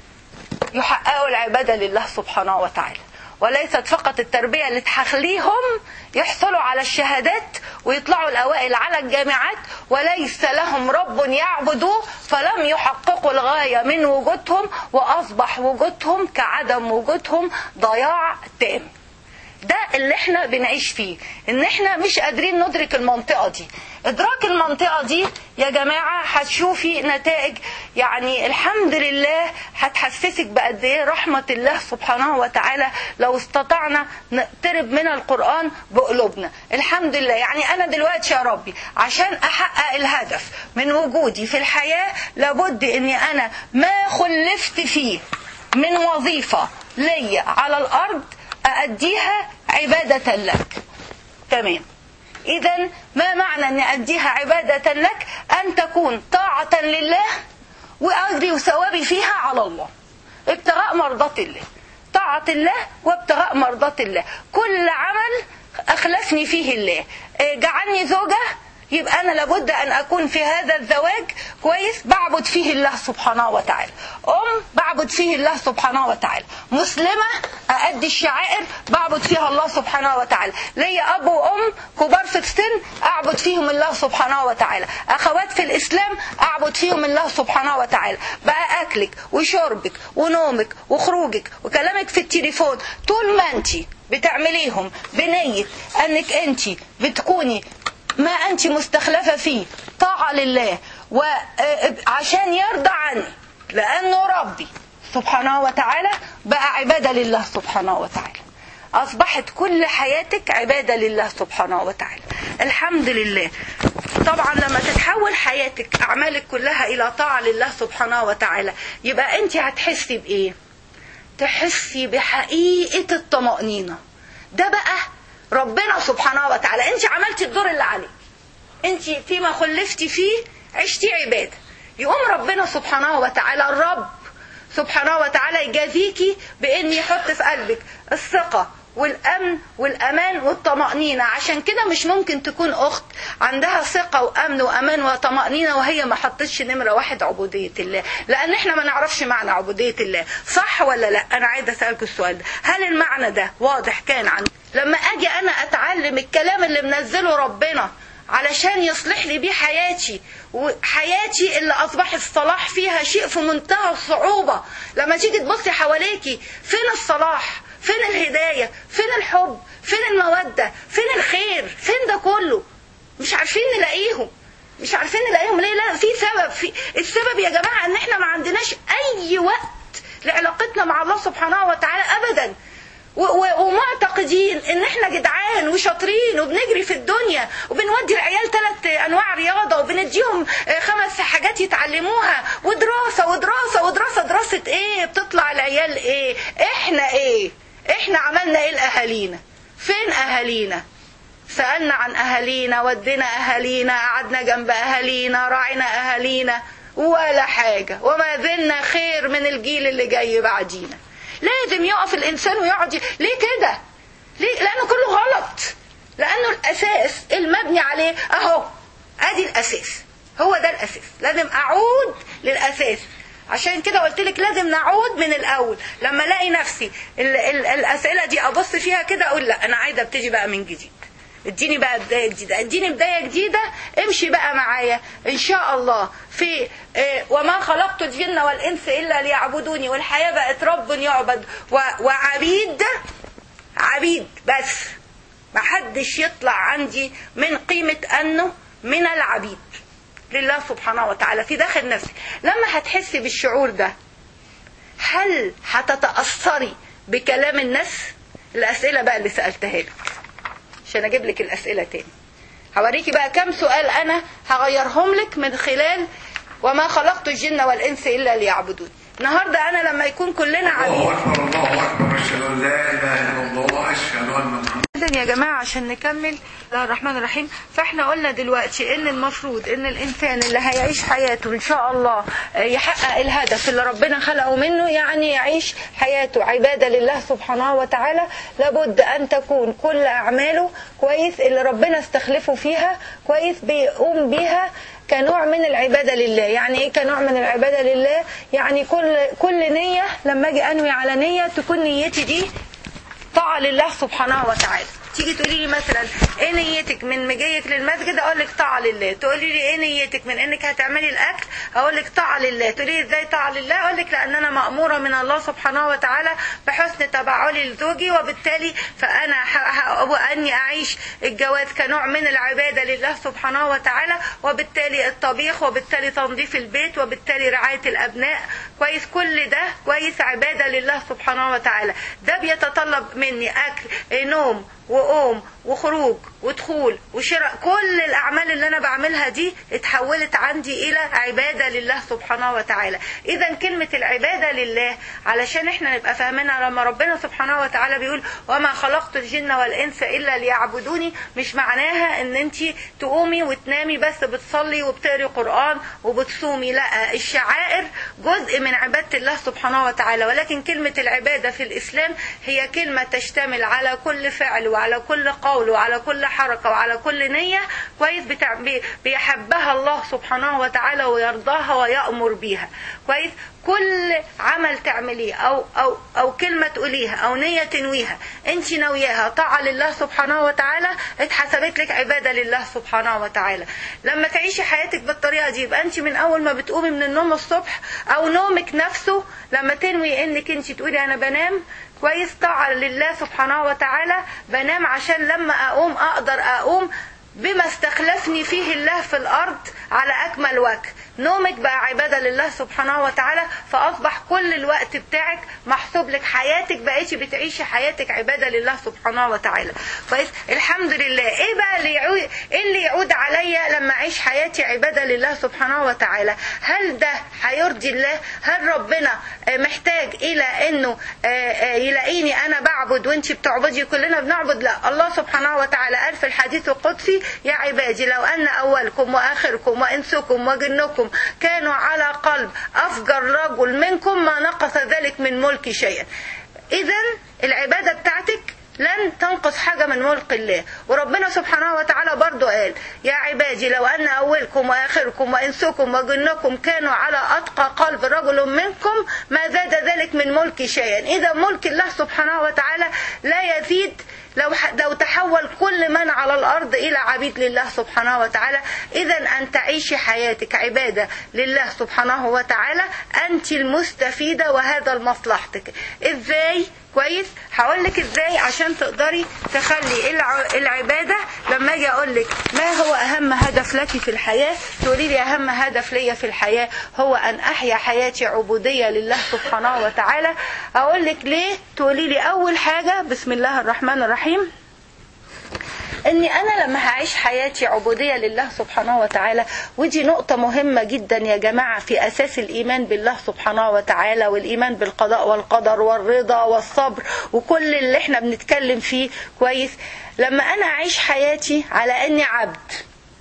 يحققوا العبادة لله سبحانه وتعالى وليست فقط التربية اللي تخليهم يحصلوا على الشهادات ويطلعوا الأوائل على الجامعات وليس لهم رب يعبدوه فلم يحققوا الغاية من وجودهم وأصبح وجودهم كعدم وجودهم ضياع تام ده اللي احنا بنعيش فيه ان احنا مش قادرين ندرك المنطقة دي ادراك المنطقة دي يا جماعة هتشوفي نتائج يعني الحمد لله هتحسسك بقد ايه رحمة الله سبحانه وتعالى لو استطعنا نقترب من القرآن بقلوبنا الحمد لله يعني انا دلوقتي يا ربي عشان احقق الهدف من وجودي في الحياة لابد اني انا ما خلفت فيه من وظيفة ليا على الارض أأديها عبادة لك تمام إذا ما معنى أن أديها عبادة لك أن تكون طاعة لله وأجري وثوابي فيها على الله ابتغاء مرضات الله طاعة الله وابتغاء مرضات الله كل عمل أخلفني فيه الله جعلني زوجة يبقى أنا لابد أن أكون في هذا الزواج كويس بعبد فيه الله سبحانه وتعالى أم بعبد فيه الله سبحانه وتعالى مسلمة أأدي الشعائر بعبد فيها الله سبحانه وتعالى ليا أب وأم كبار في السن أعبد فيهم الله سبحانه وتعالى أخوات في الإسلام أعبد فيهم الله سبحانه وتعالى بقى أكلك وشربك ونومك وخروجك وكلامك في التليفون طول ما أنت بتعمليهم بنية أنك أنت بتكوني ما أنت مستخلفة فيه طاعة لله وعشان يرضى عني لأنه ربي سبحانه وتعالى بقى عبادة لله سبحانه وتعالى أصبحت كل حياتك عبادة لله سبحانه وتعالى الحمد لله طبعا لما تتحول حياتك أعمالك كلها إلى طاعة لله سبحانه وتعالى يبقى أنت هتحسي بإيه تحسي بحقيقة الطمأنينة ده بقى ربنا سبحانه وتعالى انت عملتي الدور اللي عليك انت فيما خلفتي فيه عشتي عبادة يقوم ربنا سبحانه وتعالى الرب سبحانه وتعالى يجازيكي بان يحط في قلبك الثقة والامن والامان والطمأنينة عشان كده مش ممكن تكون اخت عندها ثقة وامن وامان وطمأنينة وهي ما حطتش نمرة واحد عبودية الله لان احنا ما نعرفش معنى عبودية الله صح ولا لا انا عايزة اسألك السؤال ده هل المعنى ده واضح كان عن لما اجي انا اتعلم الكلام اللي منزله ربنا علشان يصلح لي بيه حياتي وحياتي اللي اصبح الصلاح فيها شيء في منتهى الصعوبة لما تيجي تبصي حواليكي فين الصلاح فين الهداية فين الحب فين المودة فين الخير فين ده كله مش عارفين نلاقيهم مش عارفين نلاقيهم ليه لا في سبب في السبب يا جماعة ان احنا ما عندناش اي وقت لعلاقتنا مع الله سبحانه وتعالى ابدا ومعتقدين ان احنا جدعان وشاطرين وبنجري في الدنيا وبنودي العيال ثلاث انواع رياضه وبنديهم خمس حاجات يتعلموها ودراسه ودراسه ودراسه دراسه ايه بتطلع العيال ايه احنا ايه احنا عملنا ايه لاهالينا فين اهالينا سالنا عن اهالينا ودينا اهالينا قعدنا جنب اهالينا راعينا اهالينا ولا حاجه وما زلنا خير من الجيل اللي جاي بعدينا لازم يقف الانسان ويقعد ي... ليه كده ليه لانه كله غلط لانه الاساس المبني عليه اهو ادي الاساس هو ده الاساس لازم اعود للاساس عشان كده قلت لك لازم نعود من الاول لما الاقي نفسي ال ال الاسئله دي ابص فيها كده اقول لا انا عايزه ابتدي بقى من جديد اديني بقى بدايه جديده اديني بدايه جديده امشي بقى معايا ان شاء الله في آه، وما خلقت الجن والانس الا ليعبدوني والحياه بقت رب يعبد و- وعبيد عبيد بس محدش يطلع عندي من قيمه انه من العبيد لله سبحانه وتعالى في داخل نفسي لما هتحسي بالشعور ده هل هتتأثري بكلام الناس الأسئلة بقى اللي سألتها لك عشان أجيب لك الأسئلة تاني هوريكي بقى كم سؤال أنا هغيرهم لك من خلال وما خلقت الجن والإنس إلا ليعبدون النهاردة أنا لما يكون كلنا عبيد الله اكبر الله اكبر اشهد ان لا اله الا الله واشهد ان محمدا جدا يا جماعة عشان نكمل بسم الله الرحمن الرحيم فاحنا قلنا دلوقتي ان المفروض ان الانسان اللي هيعيش حياته ان شاء الله آه، يحقق الهدف اللي ربنا خلقه منه يعني يعيش حياته عبادة لله سبحانه وتعالى لابد ان تكون كل اعماله كويس اللي ربنا استخلفه فيها كويس بيقوم بيها كنوع من العبادة لله يعني ايه كنوع من العبادة لله يعني كل كل نية لما اجي انوي على نية تكون نيتي دي طاعة لله سبحانه وتعالى تيجي تقولي لي مثلا ايه نيتك من مجيك للمسجد اقول لك طاعه لله تقولي لي ايه نيتك من انك هتعملي الاكل اقول لك طاعه لله تقولي لي ازاي طاعه لله اقول لك لان انا ماموره من الله سبحانه وتعالى بحسن تبعلي لزوجي وبالتالي فانا ح- ح- اني اعيش الجواز كنوع من العباده لله سبحانه وتعالى وبالتالي الطبيخ وبالتالي تنظيف البيت وبالتالي رعايه الابناء كويس كل ده كويس عباده لله سبحانه وتعالى ده بيتطلب مني اكل نوم وقوم وخروج ودخول وشراء كل الاعمال اللي انا بعملها دي اتحولت عندي الى عباده لله سبحانه وتعالى اذا كلمه العباده لله علشان احنا نبقى فاهمينها لما ربنا سبحانه وتعالى بيقول وما خلقت الجن والانس الا ليعبدوني مش معناها ان انت تقومي وتنامي بس بتصلي وبتقري قران وبتصومي لا الشعائر جزء من عباده الله سبحانه وتعالى ولكن كلمه العباده في الاسلام هي كلمه تشتمل على كل فعل وعلى كل قول وعلى كل حركه وعلى كل نيه كويس بتاع بي- بيحبها الله سبحانه وتعالى ويرضاها ويأمر بيها كويس كل عمل تعمليه او او او كلمه تقوليها او نيه تنويها انت ناوياها طاعه لله سبحانه وتعالى اتحسبت لك عباده لله سبحانه وتعالى لما تعيشي حياتك بالطريقه دي يبقى انت من اول ما بتقومي من النوم الصبح او نومك نفسه لما تنوي انك انت تقولي انا بنام كويس طاعه لله سبحانه وتعالى بنام عشان لما اقوم اقدر اقوم بما استخلفني فيه الله في الارض على اكمل وجه نومك بقى عبادة لله سبحانه وتعالى فأصبح كل الوقت بتاعك محسوب لك حياتك بقيتي بتعيشي حياتك عبادة لله سبحانه وتعالى كويس الحمد لله ايه بقى اللي يعود ايه اللي يعود عليا لما اعيش حياتي عبادة لله سبحانه وتعالى هل ده هيرضي الله هل ربنا آه، محتاج الى انه آه، آه، يلاقيني انا بعبد وانت بتعبدي كلنا بنعبد لا الله سبحانه وتعالى قال في الحديث القدسي يا عبادي لو ان اولكم واخركم وانسكم وجنكم كانوا على قلب افجر رجل منكم ما نقص ذلك من ملك شيئا اذا العباده بتاعتك لن تنقص حاجة من ملك الله وربنا سبحانه وتعالى برضو قال يا عبادي لو أن أولكم وآخركم وإنسكم وجنكم كانوا على أتقى قلب رجل منكم ما زاد ذلك من ملك شيئا إذا ملك الله سبحانه وتعالى لا يزيد لو لو تحول كل من على الارض الى عبيد لله سبحانه وتعالى اذا ان تعيشي حياتك عباده لله سبحانه وتعالى انت المستفيده وهذا لمصلحتك ازاي كويس هقول لك ازاي عشان تقدري تخلي الع- العباده لما اجي اقول لك ما هو اهم هدف لك في الحياه تقولي لي اهم هدف ليا في الحياه هو ان احيا حياتي عبوديه لله سبحانه وتعالى اقول لك ليه تقولي لي اول حاجه بسم الله الرحمن الرحيم اني انا لما هعيش حياتي عبوديه لله سبحانه وتعالى ودي نقطه مهمه جدا يا جماعه في اساس الايمان بالله سبحانه وتعالى والايمان بالقضاء والقدر والرضا والصبر وكل اللي احنا بنتكلم فيه كويس لما انا اعيش حياتي على اني عبد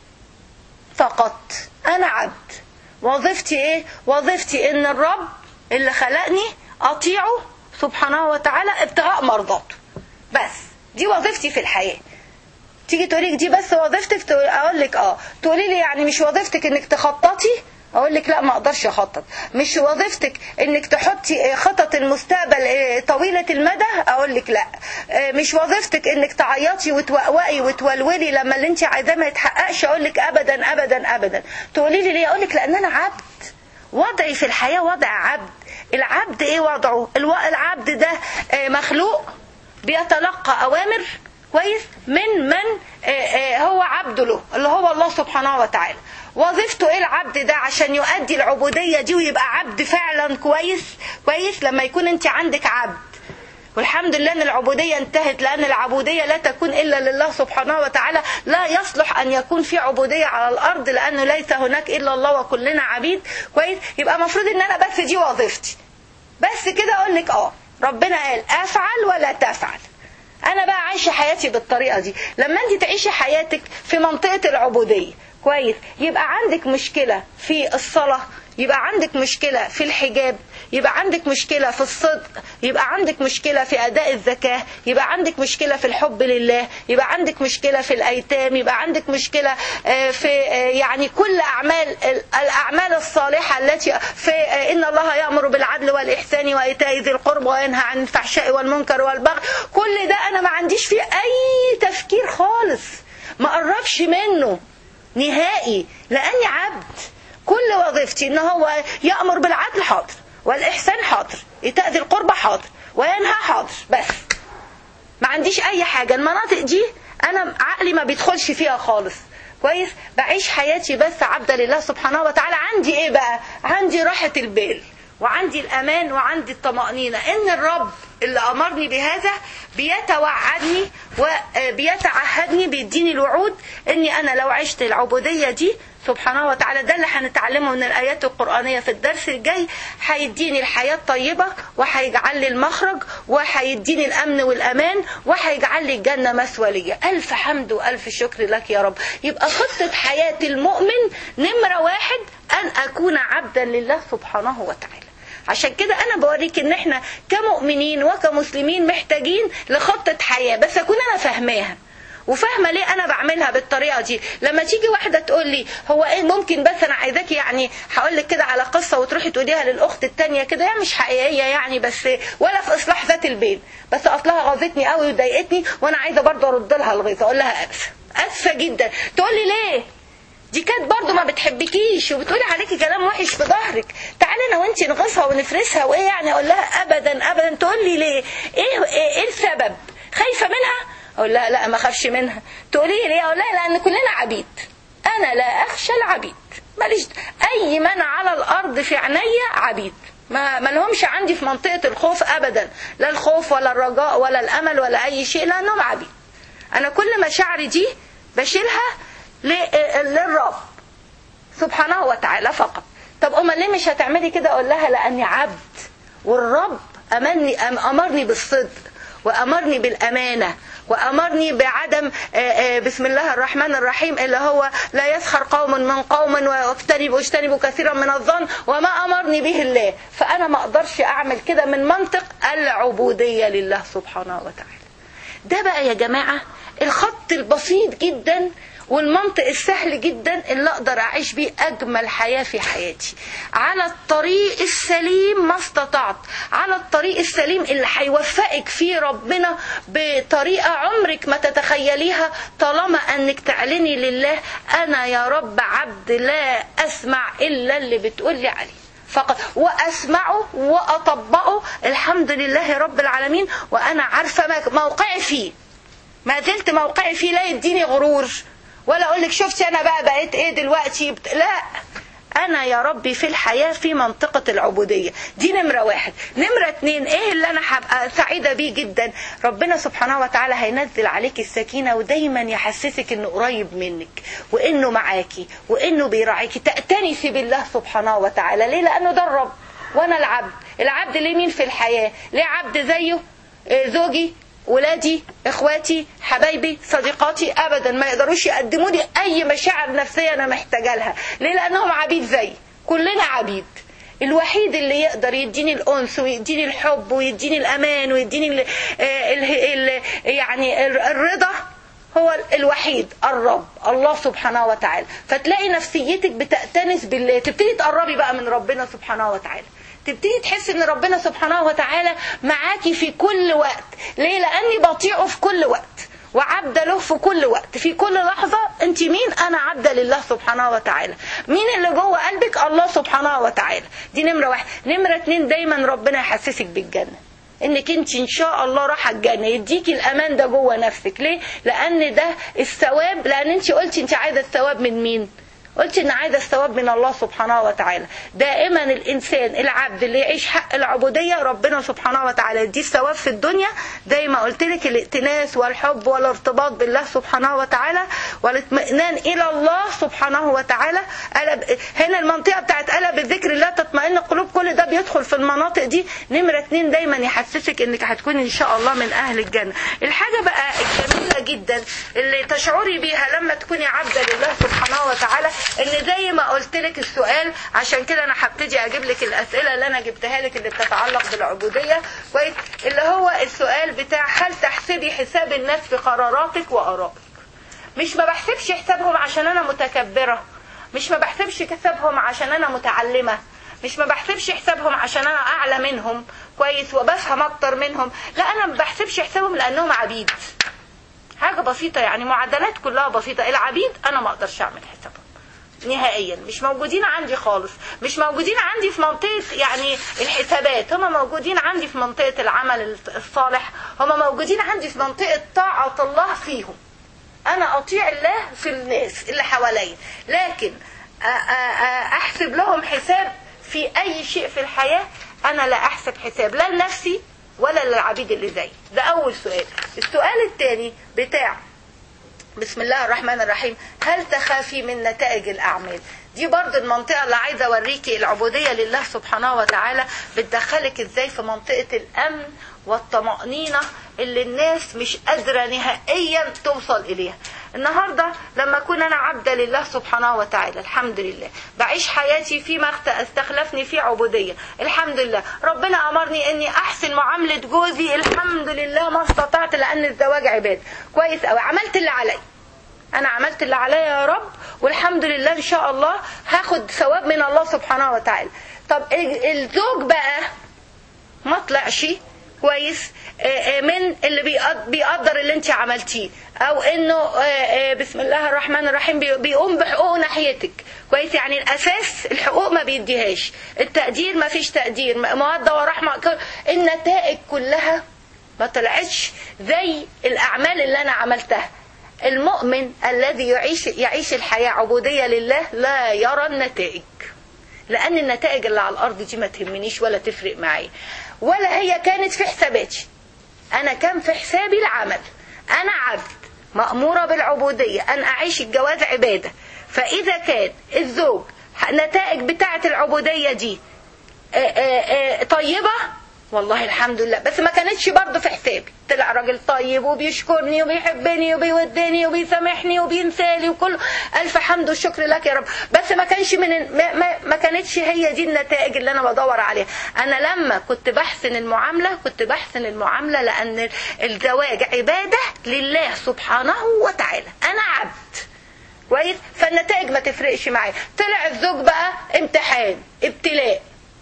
فقط انا عبد وظيفتي ايه وظيفتي ان الرب اللي خلقني اطيعه سبحانه وتعالى ابتغاء مرضاته بس دي وظيفتي في الحياه تيجي تقولي دي بس وظيفتك تقول- اقول لك اه تقولي لي يعني مش وظيفتك انك تخططي اقول لك لا ما اقدرش اخطط مش وظيفتك انك تحطي خطط المستقبل آه، طويله المدى اقول لك لا آه، مش وظيفتك انك تعيطي وتوقوقي وتولولي لما اللي انت عايزاه ما يتحققش اقول لك ابدا ابدا ابدا تقولي لي ليه اقول لك لان انا عبد وضعي في الحياه وضع عبد العبد ايه وضعه الو- العبد ده آه، مخلوق بيتلقى اوامر كويس من من آه، آه، هو عبد له اللي هو الله سبحانه وتعالى وظيفته ايه العبد ده عشان يؤدي العبوديه دي ويبقى عبد فعلا كويس كويس لما يكون انت عندك عبد والحمد لله ان العبوديه انتهت لان العبوديه لا تكون الا لله سبحانه وتعالى لا يصلح ان يكون في عبوديه على الارض لانه ليس هناك الا الله وكلنا عبيد كويس يبقى المفروض ان انا بس دي وظيفتي بس كده اقول لك اه ربنا قال افعل ولا تفعل انا بقى عايشه حياتي بالطريقه دي لما انت تعيشي حياتك في منطقه العبوديه كويس يبقى عندك مشكله في الصلاه يبقى عندك مشكله في الحجاب يبقى عندك مشكله في الصدق يبقى عندك مشكله في اداء الزكاه يبقى عندك مشكله في الحب لله يبقى عندك مشكله في الايتام يبقى عندك مشكله آه، في آه، يعني كل اعمال الاعمال الصالحه التي في آه، ان الله يامر بالعدل والاحسان وايتاء ذي القربى وينهى عن الفحشاء والمنكر والبغي كل ده انا ما عنديش فيه اي تفكير خالص ما قربش منه نهائي لاني عبد كل وظيفتي ان هو يامر بالعدل حاضر والاحسان حاضر ايتاء ذي القربى حاضر وينهى حاضر بس ما عنديش اي حاجه المناطق دي انا عقلي ما بيدخلش فيها خالص كويس بعيش حياتي بس عبدا لله سبحانه وتعالى عندي ايه بقى عندي راحه البال وعندي الامان وعندي الطمانينه ان الرب اللي امرني بهذا بيتوعدني وبيتعهدني بيديني الوعود اني انا لو عشت العبوديه دي سبحانه وتعالى ده اللي هنتعلمه من الايات القرانيه في الدرس الجاي هيديني الحياه الطيبه وهيجعل لي المخرج وهيديني الامن والامان وهيجعل لي الجنه مثوى ليا الف حمد والف شكر لك يا رب يبقى خطه حياه المؤمن نمره واحد ان اكون عبدا لله سبحانه وتعالى عشان كده انا بوريك ان احنا كمؤمنين وكمسلمين محتاجين لخطه حياه بس اكون انا فاهماها وفاهمه ليه انا بعملها بالطريقه دي لما تيجي واحده تقول لي هو ايه ممكن بس انا عايزاكي يعني هقول لك كده على قصه وتروحي تقوليها للاخت التانية كده هي مش حقيقيه يعني بس ولا في اصلاح ذات البين بس اصلها غاظتني قوي وضايقتني وانا عايزه برضه ارد لها الغيظه اقول لها اسفه اسفه جدا تقول لي ليه دي كانت برضه ما بتحبكيش وبتقولي عليكي كلام وحش في ظهرك تعالي انا وانت نغصها ونفرسها وايه يعني اقول لها ابدا ابدا تقول لي ليه ايه ايه, إيه السبب خايفه منها اقول لها لا ما اخافش منها تقولي لي ليه اقول لها لان كلنا عبيد انا لا اخشى العبيد ماليش اي من على الارض في عينيا عبيد ما ما لهمش عندي في منطقه الخوف ابدا لا الخوف ولا الرجاء ولا الامل ولا اي شيء لانهم عبيد انا كل مشاعري دي بشيلها ل- للرب سبحانه وتعالى فقط طب امال ليه مش هتعملي كده اقول لها لاني عبد والرب امرني أم- امرني بالصدق وامرني بالامانه وامرني بعدم آه، آه، بسم الله الرحمن الرحيم اللي هو لا يسخر قوم من قوم واجتنبوا اجتنبوا كثيرا من الظن وما امرني به الله فانا ما اقدرش اعمل كده من منطق العبوديه لله سبحانه وتعالى ده بقى يا جماعة الخط البسيط جدا والمنطق السهل جدا اللي اقدر اعيش بيه اجمل حياة في حياتي على الطريق السليم ما استطعت على الطريق السليم اللي هيوفقك فيه ربنا بطريقة عمرك ما تتخيليها طالما انك تعلني لله انا يا رب عبد لا اسمع الا اللي بتقولي عليه فقط واسمعه واطبقه الحمد لله رب العالمين وانا عارفه ما- موقعي فيه ما زلت موقعي فيه لا يديني غرور ولا اقول لك شفتي انا بقى بقيت ايه دلوقتي بت... لا انا يا ربي في الحياه في منطقه العبوديه دي نمره واحد نمره اتنين ايه اللي انا هبقى سعيده بيه جدا ربنا سبحانه وتعالى هينزل عليك السكينه ودايما يحسسك انه قريب منك وانه معاكي وانه بيراعيكي تأتنسي بالله سبحانه وتعالى ليه لانه ده الرب وانا العبد العبد ليه مين في الحياه ليه عبد زيه إيه، زوجي ولادي اخواتي حبايبي صديقاتي ابدا ما يقدروش يقدموا لي اي مشاعر نفسيه انا محتاجه لها ليه لانهم عبيد زي كلنا عبيد الوحيد اللي يقدر يديني الانس ويديني الحب ويديني الامان ويديني ال ال ال يعني ال- الرضا هو الوحيد الرب الله سبحانه وتعالى فتلاقي نفسيتك بتأتنس بالله تبتدي تقربي بقى من ربنا سبحانه وتعالى تبتدي تحس ان ربنا سبحانه وتعالى معاكي في كل وقت ليه لاني بطيعه في كل وقت وعبد له في كل وقت في كل لحظة انت مين انا عبد لله سبحانه وتعالى مين اللي جوه قلبك الله سبحانه وتعالى دي نمرة واحد نمرة اتنين دايما ربنا يحسسك بالجنة انك انت ان شاء الله رايحه الجنه يديكي الامان ده جوه نفسك ليه لان ده الثواب لان انت قلتي انت عايزه الثواب من مين قلت ان عايزه الثواب من الله سبحانه وتعالى دائما الانسان العبد اللي يعيش حق العبوديه ربنا سبحانه وتعالى يديه الثواب في الدنيا زي ما قلت لك الائتناس والحب والارتباط بالله سبحانه وتعالى والاطمئنان الى الله سبحانه وتعالى قلب هنا المنطقه بتاعت قلب الذكر لا تطمئن القلوب كل ده بيدخل في المناطق دي نمره اتنين دايما يحسسك انك هتكوني ان شاء الله من اهل الجنه الحاجه بقى الجميله جدا اللي تشعري بيها لما تكوني عبده لله سبحانه وتعالى ان زي ما قلت لك السؤال عشان كده انا هبتدي اجيب لك الاسئله اللي انا جبتها لك اللي بتتعلق بالعبوديه كويس اللي هو السؤال بتاع هل تحسبي حساب الناس في قراراتك وارائك مش ما بحسبش حسابهم عشان انا متكبره مش ما بحسبش حسابهم عشان انا متعلمه مش ما بحسبش حسابهم عشان انا اعلى منهم كويس وبفهم اكتر منهم لا انا ما بحسبش حسابهم لانهم عبيد حاجه بسيطه يعني معادلات كلها بسيطه العبيد انا ما اقدرش اعمل حسابهم نهائيا مش موجودين عندي خالص مش موجودين عندي في منطقة يعني الحسابات هم موجودين عندي في منطقة العمل الصالح هم موجودين عندي في منطقة طاعة الله فيهم أنا أطيع الله في الناس اللي حواليا لكن أحسب لهم حساب في أي شيء في الحياة أنا لا أحسب حساب لا لنفسي ولا للعبيد اللي زي ده أول سؤال السؤال الثاني بتاع بسم الله الرحمن الرحيم هل تخافي من نتائج الأعمال دي برضو المنطقة اللي عايزة أوريكي العبودية لله سبحانه وتعالى بتدخلك إزاي في منطقة الأمن والطمأنينة اللي الناس مش قادرة نهائيا توصل إليها النهاردة لما أكون أنا عبدة لله سبحانه وتعالى الحمد لله بعيش حياتي فيما استخلفني فيه عبودية الحمد لله ربنا أمرني أني أحسن معاملة جوزي الحمد لله ما استطعت لأن الزواج عباد كويس أوي عملت اللي علي أنا عملت اللي عليا يا رب والحمد لله إن شاء الله هاخد ثواب من الله سبحانه وتعالى طب الزوج بقى ما طلعش كويس من اللي بيقدر اللي انت عملتيه او انه بسم الله الرحمن الرحيم بيقوم بحقوقه ناحيتك كويس يعني الاساس الحقوق ما بيديهاش التقدير ما فيش تقدير موده ورحمه النتائج كلها ما طلعتش زي الاعمال اللي انا عملتها المؤمن الذي يعيش يعيش الحياه عبوديه لله لا يرى النتائج لان النتائج اللي على الارض دي ما تهمنيش ولا تفرق معايا ولا هي كانت في حساباتي انا كان في حسابي العمل انا عبد مأمورة بالعبودية أن أعيش الجواز عبادة فإذا كان الزوج نتائج بتاعة العبودية دي طيبة والله الحمد لله بس ما كانتش برضه في حسابي طلع راجل طيب وبيشكرني وبيحبني وبيودني وبيسامحني وبينسالي وكله الف حمد وشكر لك يا رب بس ما كانش من ما, ما, ما كانتش هي دي النتائج اللي انا بدور عليها انا لما كنت بحسن المعامله كنت بحسن المعامله لان الزواج عباده لله سبحانه وتعالى انا عبد كويس فالنتائج ما تفرقش معايا طلع الزوج بقى امتحان ابتلاء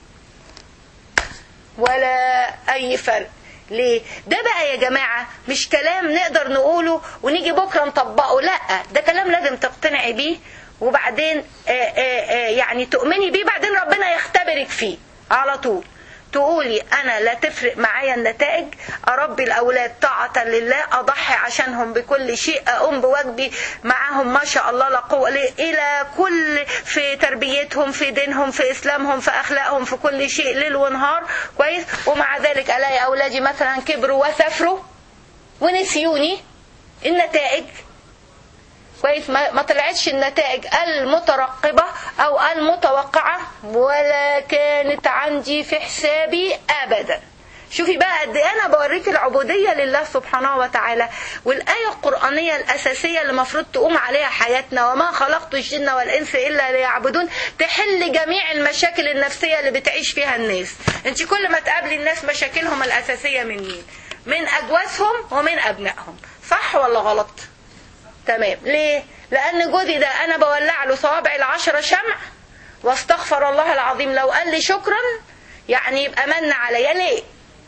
ولا اي فرق ليه ده بقى يا جماعة مش كلام نقدر نقوله ونيجي بكرة نطبقه لا ده كلام لازم تقتنعي بيه وبعدين آآ آآ يعني تؤمني بيه بعدين ربنا يختبرك فيه على طول تقولي انا لا تفرق معايا النتائج اربي الاولاد طاعه لله اضحي عشانهم بكل شيء اقوم بواجبي معاهم ما شاء الله لا قوه الى كل في تربيتهم في دينهم في اسلامهم في اخلاقهم في كل شيء ليل ونهار كويس ومع ذلك الاقي اولادي مثلا كبروا وسافروا ونسيوني النتائج كويس ما طلعتش النتائج المترقبة أو المتوقعة ولا كانت عندي في حسابي أبدا شوفي بقى قد ايه انا بوريك العبوديه لله سبحانه وتعالى والايه القرانيه الاساسيه اللي المفروض تقوم عليها حياتنا وما خلقت الجن والانس الا ليعبدون تحل جميع المشاكل النفسيه اللي بتعيش فيها الناس انت كل ما تقابلي الناس مشاكلهم الاساسيه من مين من اجوازهم ومن ابنائهم صح ولا غلط تمام ليه لان جوزي ده انا بولع له صوابع العشرة شمع واستغفر الله العظيم لو قال لي شكرا يعني يبقى من عليا ليه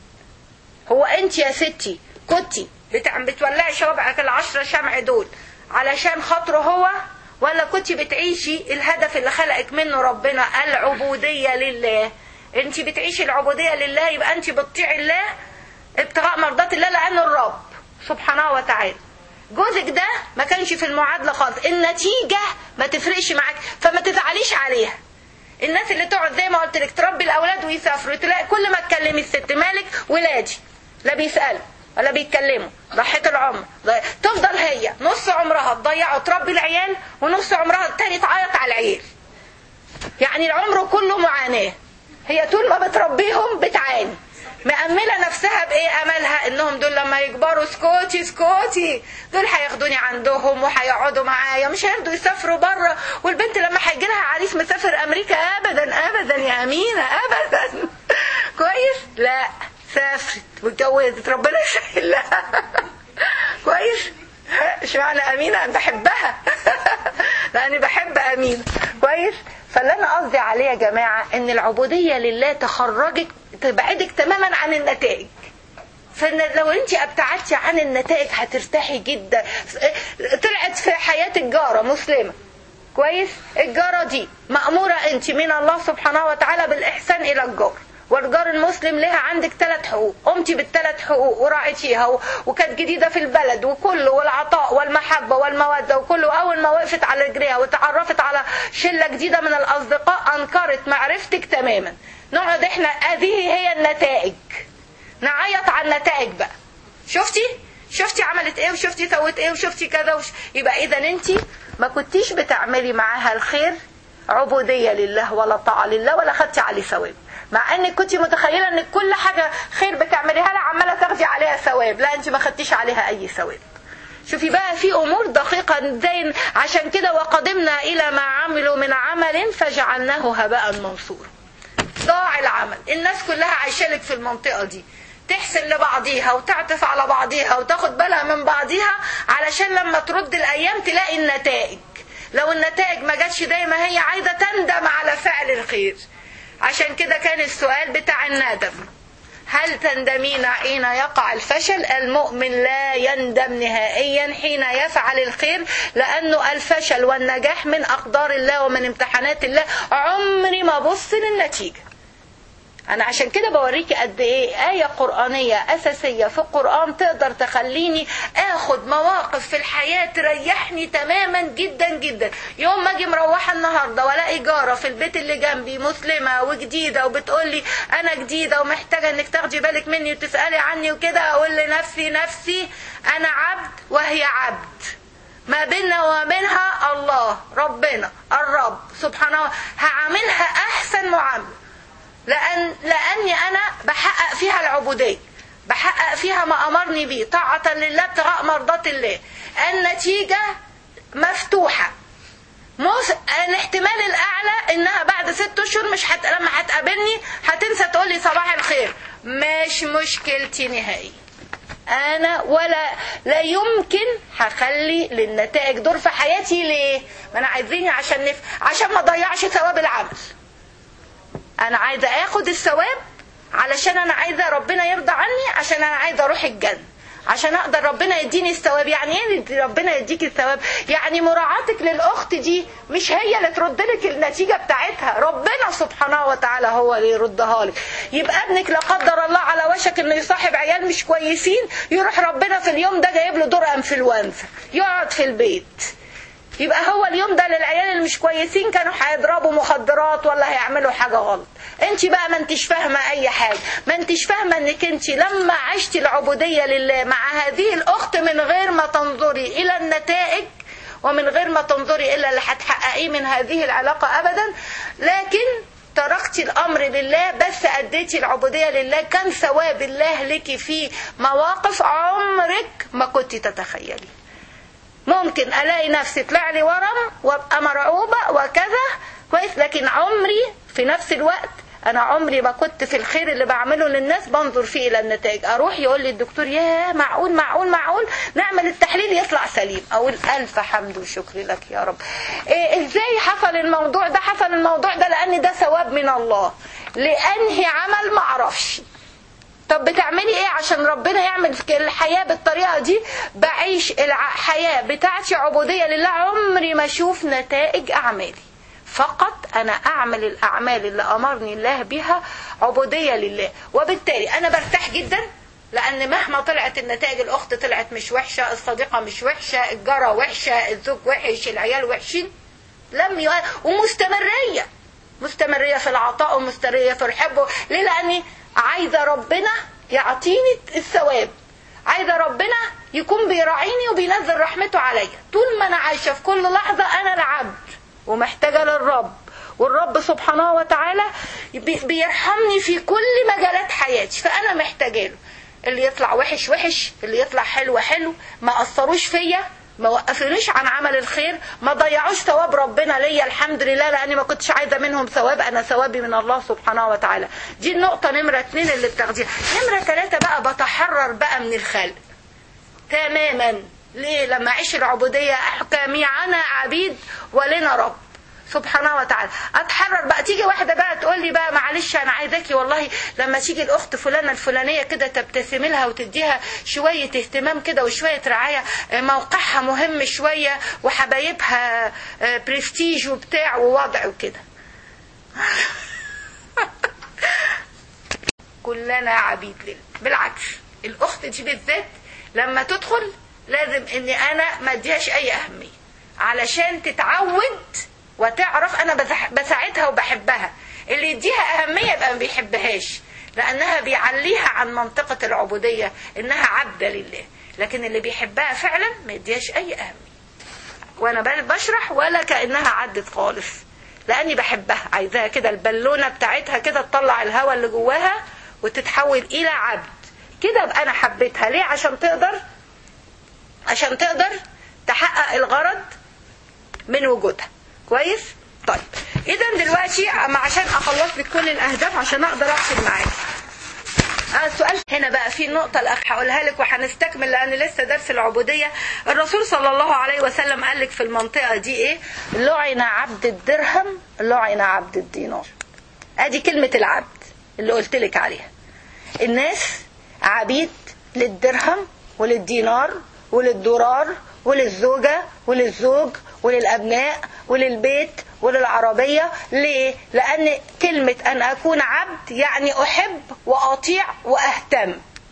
هو انت يا ستي كنتي بتع... بتولعي صوابعك العشرة شمع دول علشان خاطره هو ولا كنتي بتعيشي الهدف اللي خلقك منه ربنا العبودية لله انت بتعيشي العبودية لله يبقى انت بتطيعي الله ابتغاء مرضات الله لانه الرب سبحانه وتعالى جوزك ده ما كانش في المعادلة خالص النتيجة ما تفرقش معاك فما تزعليش عليها الناس اللي تقعد زي ما قلت لك تربي الاولاد ويسافروا تلاقي كل ما تكلمي الست مالك ولادي لا بيسالوا ولا بيتكلموا ضحيت العمر ضي... تفضل هي نص عمرها تضيعه تربي العيال ونص عمرها التاني تعيط على العيال يعني العمر كله معاناه هي طول ما بتربيهم بتعاني مأملة نفسها بإيه أملها إنهم دول لما يكبروا سكوتي سكوتي دول هياخدوني عندهم وهيقعدوا معايا مش هيرضوا يسافروا بره والبنت لما هيجي لها عريس مسافر أمريكا أبدا أبدا يا أمينة أبدا كويس؟ لا سافرت واتجوزت ربنا يسهل لها كويس؟ اشمعنى أمينة أنا بحبها لأني بحب أمينة كويس؟ فاللي انا قصدي عليه يا جماعه ان العبوديه لله تخرجك تبعدك تماما عن النتائج فان لو انت ابتعدتي عن النتائج هترتاحي جدا طلعت في حياه الجاره مسلمه كويس الجاره دي ماموره انت من الله سبحانه وتعالى بالاحسان الى الجار والجار المسلم لها عندك ثلاث حقوق قمتي بالثلاث حقوق وراعيتيها وكانت جديدة في البلد وكله والعطاء والمحبة والمودة وكله أول ما وقفت على رجليها وتعرفت على شلة جديدة من الأصدقاء أنكرت معرفتك تماما نقعد احنا هذه هي النتائج نعيط على النتائج بقى شفتي شفتي عملت ايه وشفتي سوت ايه وشفتي كذا وش... يبقى اذا انت ما كنتيش بتعملي معاها الخير عبودية لله ولا طاعة لله ولا خدتي عليه ثواب مع انك كنت متخيله ان كل حاجه خير بتعمليها لها عماله تاخدي عليها ثواب لا انت ما خدتيش عليها اي ثواب شوفي بقى في امور دقيقه زي عشان كده وقدمنا الى ما عملوا من عمل فجعلناه هباء منصورا ضاع العمل الناس كلها عايشه لك في المنطقه دي تحسن لبعضيها وتعطف على بعضيها وتاخد بالها من بعضيها علشان لما ترد الايام تلاقي النتائج لو النتائج ما جاتش زي ما هي عايزه تندم على فعل الخير عشان كده كان السؤال بتاع الندم هل تندمين حين يقع الفشل المؤمن لا يندم نهائيا حين يفعل الخير لأنه الفشل والنجاح من أقدار الله ومن امتحانات الله عمري ما بص للنتيجة أنا عشان كده بوريكي قد إيه آية قرآنية أساسية في القرآن تقدر تخليني آخد مواقف في الحياة تريحني تماما جدا جدا يوم ما أجي مروحة النهاردة وألاقي جارة في البيت اللي جنبي مسلمة وجديدة وبتقولي أنا جديدة ومحتاجة إنك تاخدي بالك مني وتسألي عني وكده أقول لنفسي نفسي أنا عبد وهي عبد ما بيننا وبينها الله ربنا الرب سبحانه هعاملها أحسن معاملة لأن لأني أنا بحقق فيها العبودية بحقق فيها ما أمرني به طاعة لله ابتغاء مرضات الله النتيجة مفتوحة موس... الاحتمال الأعلى إنها بعد ست أشهر مش حت... لما هتقابلني هتنسى تقول لي صباح الخير مش مشكلتي نهائي انا ولا لا يمكن هخلي للنتائج دور في حياتي ليه ما انا عايزيني عشان نف... عشان ما اضيعش ثواب العمل انا عايزه اخد الثواب علشان انا عايزه ربنا يرضى عني عشان انا عايزه اروح الجنه عشان اقدر ربنا يديني الثواب يعني ايه ربنا يديك الثواب يعني مراعاتك للاخت دي مش هي اللي ترد لك النتيجه بتاعتها ربنا سبحانه وتعالى هو اللي يردها لك يبقى ابنك لا قدر الله على وشك انه يصاحب عيال مش كويسين يروح ربنا في اليوم ده جايب له دور انفلونزا يقعد في البيت يبقى هو اليوم ده للعيال اللي مش كويسين كانوا هيضربوا مخدرات ولا هيعملوا حاجة غلط انت بقى ما انتش فاهمة اي حاجة ما انتش فاهمة انك انت لما عشتي العبودية لله مع هذه الاخت من غير ما تنظري الى النتائج ومن غير ما تنظري الى اللي هتحققيه من هذه العلاقة ابدا لكن تركتي الامر لله بس اديتي العبودية لله كان ثواب الله لك في مواقف عمرك ما كنت تتخيلي ممكن الاقي نفسي طلع لي ورم وابقى مرعوبه وكذا كويس لكن عمري في نفس الوقت انا عمري ما كنت في الخير اللي بعمله للناس بنظر فيه الى النتائج اروح يقول لي الدكتور يا معقول معقول معقول نعمل التحليل يطلع سليم اقول الف حمد وشكر لك يا رب إيه ازاي حصل الموضوع ده حصل الموضوع ده لان ده ثواب من الله لانهي عمل ما اعرفش طب بتعملي ايه عشان ربنا يعمل في الحياة بالطريقة دي بعيش الحياة بتاعتي عبودية لله عمري ما اشوف نتائج اعمالي فقط انا اعمل الاعمال اللي امرني الله بها عبودية لله وبالتالي انا برتاح جدا لان مهما طلعت النتائج الاخت طلعت مش وحشة الصديقة مش وحشة الجارة وحشة الزوج وحش العيال وحشين لم ي... ومستمرية مستمرية في العطاء ومستمرية في الحب ليه لاني عايزة ربنا يعطيني الثواب عايزة ربنا يكون بيراعيني وبينزل رحمته عليا طول ما انا عايشة في كل لحظة انا العبد ومحتاجة للرب والرب سبحانه وتعالى بي- بيرحمني في كل مجالات حياتي فانا محتاجة له اللي يطلع وحش وحش اللي يطلع حلو حلو ما اثروش فيا ما وقفونيش عن عمل الخير ما ضيعوش ثواب ربنا ليا الحمد لله لاني ما كنتش عايزه منهم ثواب انا ثوابي من الله سبحانه وتعالى دي النقطه نمره اتنين اللي بتاخديها نمره ثلاثه بقى بتحرر بقى من الخلق تماما ليه لما اعيش العبوديه احكامي انا عبيد ولنا رب سبحانه وتعالى اتحرر بقى تيجي واحده بقى تقول لي بقى معلش انا عايزاكي والله لما تيجي الاخت فلانه الفلانيه كده تبتسمي لها وتديها شويه اهتمام كده وشويه رعايه آه، موقعها مهم شويه وحبايبها آه، برستيج وبتاع ووضع وكده كلنا عبيد لله بالعكس الاخت دي بالذات لما تدخل لازم اني انا ما اديهاش اي اهميه علشان تتعود وتعرف انا بزح- بساعدها وبحبها اللي يديها اهميه يبقى ما بيحبهاش لانها بيعليها عن منطقه العبوديه انها عبده لله لكن اللي بيحبها فعلا ما يديهاش اي اهميه وانا ب- بشرح ولا كانها عدت خالص لاني بحبها عايزاها كده البالونه بتاعتها كده تطلع الهواء اللي جواها وتتحول الى عبد كده ابقى انا حبيتها ليه عشان تقدر عشان تقدر تحقق الغرض من وجودها كويس طيب اذا دلوقتي أما عشان اخلص لك كل الاهداف عشان اقدر اقفل معاك آه، السؤال هنا بقى في نقطة الأخ هقولها لك وهنستكمل لأن لسه درس العبودية الرسول صلى الله عليه وسلم قال لك في المنطقة دي إيه لعن عبد الدرهم لعن عبد الدينار أدي كلمة العبد اللي قلت لك عليها الناس عبيد للدرهم وللدينار وللدولار وللزوجة وللزوج وللأبناء وللبيت وللعربية ليه؟ لأن كلمة أن أكون عبد يعني أحب وأطيع وأهتم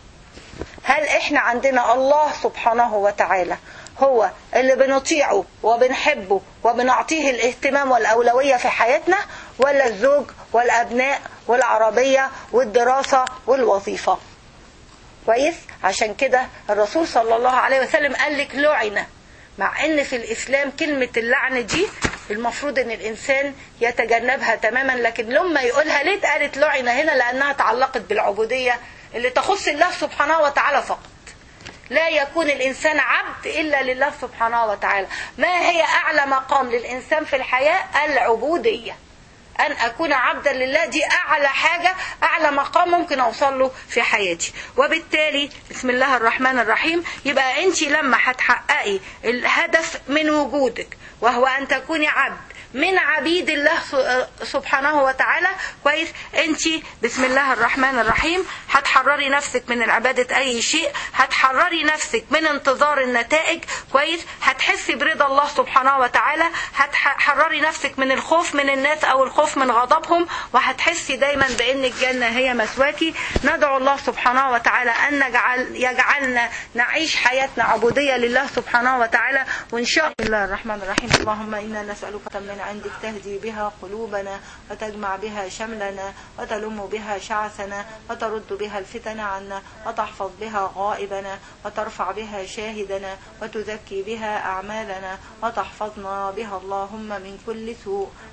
هل احنا عندنا الله سبحانه وتعالى هو اللي بنطيعه وبنحبه وبنعطيه الاهتمام والأولوية في حياتنا ولا الزوج والأبناء والعربية والدراسة والوظيفة كويس عشان كده الرسول صلى الله عليه وسلم قال لك لعنة مع ان في الاسلام كلمة اللعن دي المفروض ان الانسان يتجنبها تماما لكن لما يقولها ليه اتقالت لعنة هنا لانها تعلقت بالعبودية اللي تخص الله سبحانه وتعالى فقط لا يكون الإنسان عبد إلا لله سبحانه وتعالى ما هي أعلى مقام للإنسان في الحياة العبودية أن أكون عبدا لله دي أعلى حاجة أعلى مقام ممكن أوصل له في حياتي وبالتالي بسم الله الرحمن الرحيم يبقى أنت لما هتحققي الهدف من وجودك وهو أن تكوني عبد من عبيد الله سبحانه وتعالى كويس انت بسم الله الرحمن الرحيم هتحرري نفسك من عبادة اي شيء هتحرري نفسك من انتظار النتائج كويس هتحسي برضا الله سبحانه وتعالى هتحرري نفسك من الخوف من الناس او الخوف من غضبهم وهتحسي دايما بان الجنة هي مسواكي ندعو الله سبحانه وتعالى ان نجعل يجعلنا نعيش حياتنا عبودية لله سبحانه وتعالى وان شاء الله الرحمن الرحيم اللهم انا نسألك من عندك تهدي بها قلوبنا وتجمع بها شملنا وتلم بها شعثنا وترد بها الفتن عنا وتحفظ بها غائبنا وترفع بها شاهدنا وتزكي بها أعمالنا وتحفظنا بها اللهم من كل سوء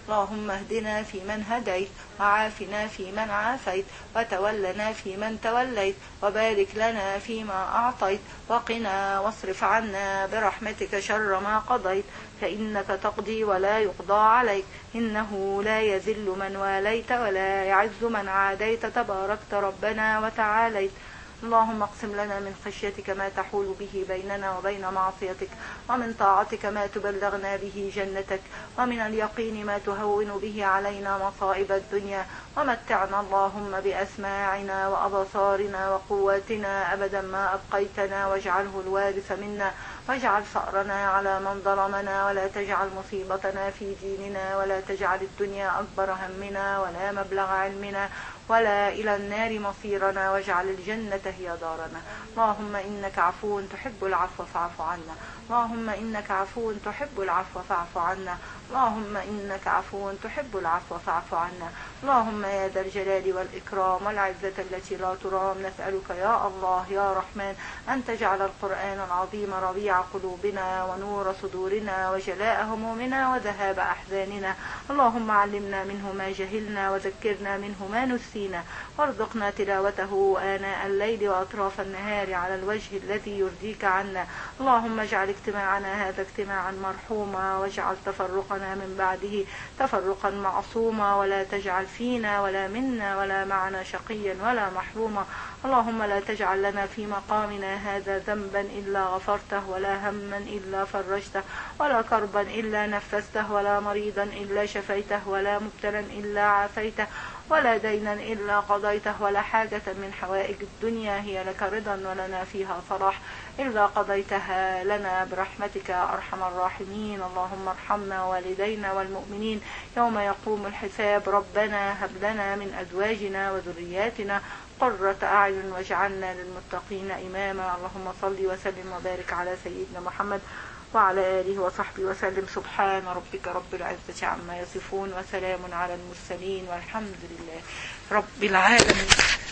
اللهم اهدنا فيمن هديت وعافنا فيمن عافيت وتولنا فيمن توليت وبارك لنا فيما أعطيت وقنا واصرف عنا برحمتك شر ما قضيت فإنك تقضي ولا يقضى عليك إنه لا يذل من واليت ولا يعز من عاديت تباركت ربنا وتعاليت اللهم اقسم لنا من خشيتك ما تحول به بيننا وبين معصيتك ومن طاعتك ما تبلغنا به جنتك ومن اليقين ما تهون به علينا مصائب الدنيا ومتعنا اللهم بأسماعنا وأبصارنا وقواتنا أبدا ما أبقيتنا واجعله الوارث منا واجعل ثأرنا على من ظلمنا ولا تجعل مصيبتنا في ديننا ولا تجعل الدنيا أكبر همنا ولا مبلغ علمنا ولا إلى النار مصيرنا واجعل الجنة هي دارنا اللهم إنك عفو تحب العفو فاعف عنا اللهم إنك عفو تحب العفو فاعف عنا اللهم إنك عفو تحب العفو فاعف عنا اللهم يا ذا الجلال والإكرام والعزة التي لا ترام نسألك يا الله يا رحمن أن تجعل القرآن العظيم ربيع قلوبنا ونور صدورنا وجلاء همومنا وذهاب أحزاننا اللهم علمنا منه ما جهلنا وذكرنا منه ما نسينا وارزقنا تلاوته آناء الليل وأطراف النهار على الوجه الذي يرضيك عنا اللهم اجعل اجتماعنا هذا اجتماعا مرحوما واجعل تفرقنا من بعده تفرقا معصوما ولا تجعل فينا ولا منا ولا معنا شقيا ولا محروما اللهم لا تجعل لنا في مقامنا هذا ذنبا إلا غفرته ولا هما إلا فرجته ولا كربا إلا نفسته ولا مريضا إلا شفيته ولا مبتلا إلا عافيته ولا دينا إلا قضيته ولا حاجة من حوائج الدنيا هي لك رضا ولنا فيها صلاح إلا قضيتها لنا برحمتك يا أرحم الراحمين اللهم ارحمنا والدينا والمؤمنين يوم يقوم الحساب ربنا هب لنا من أزواجنا وذرياتنا قرة أعين واجعلنا للمتقين إماما اللهم صل وسلم وبارك على سيدنا محمد وعلى آله وصحبه وسلم سبحان ربك رب العزة عما يصفون وسلام على المرسلين والحمد لله رب العالمين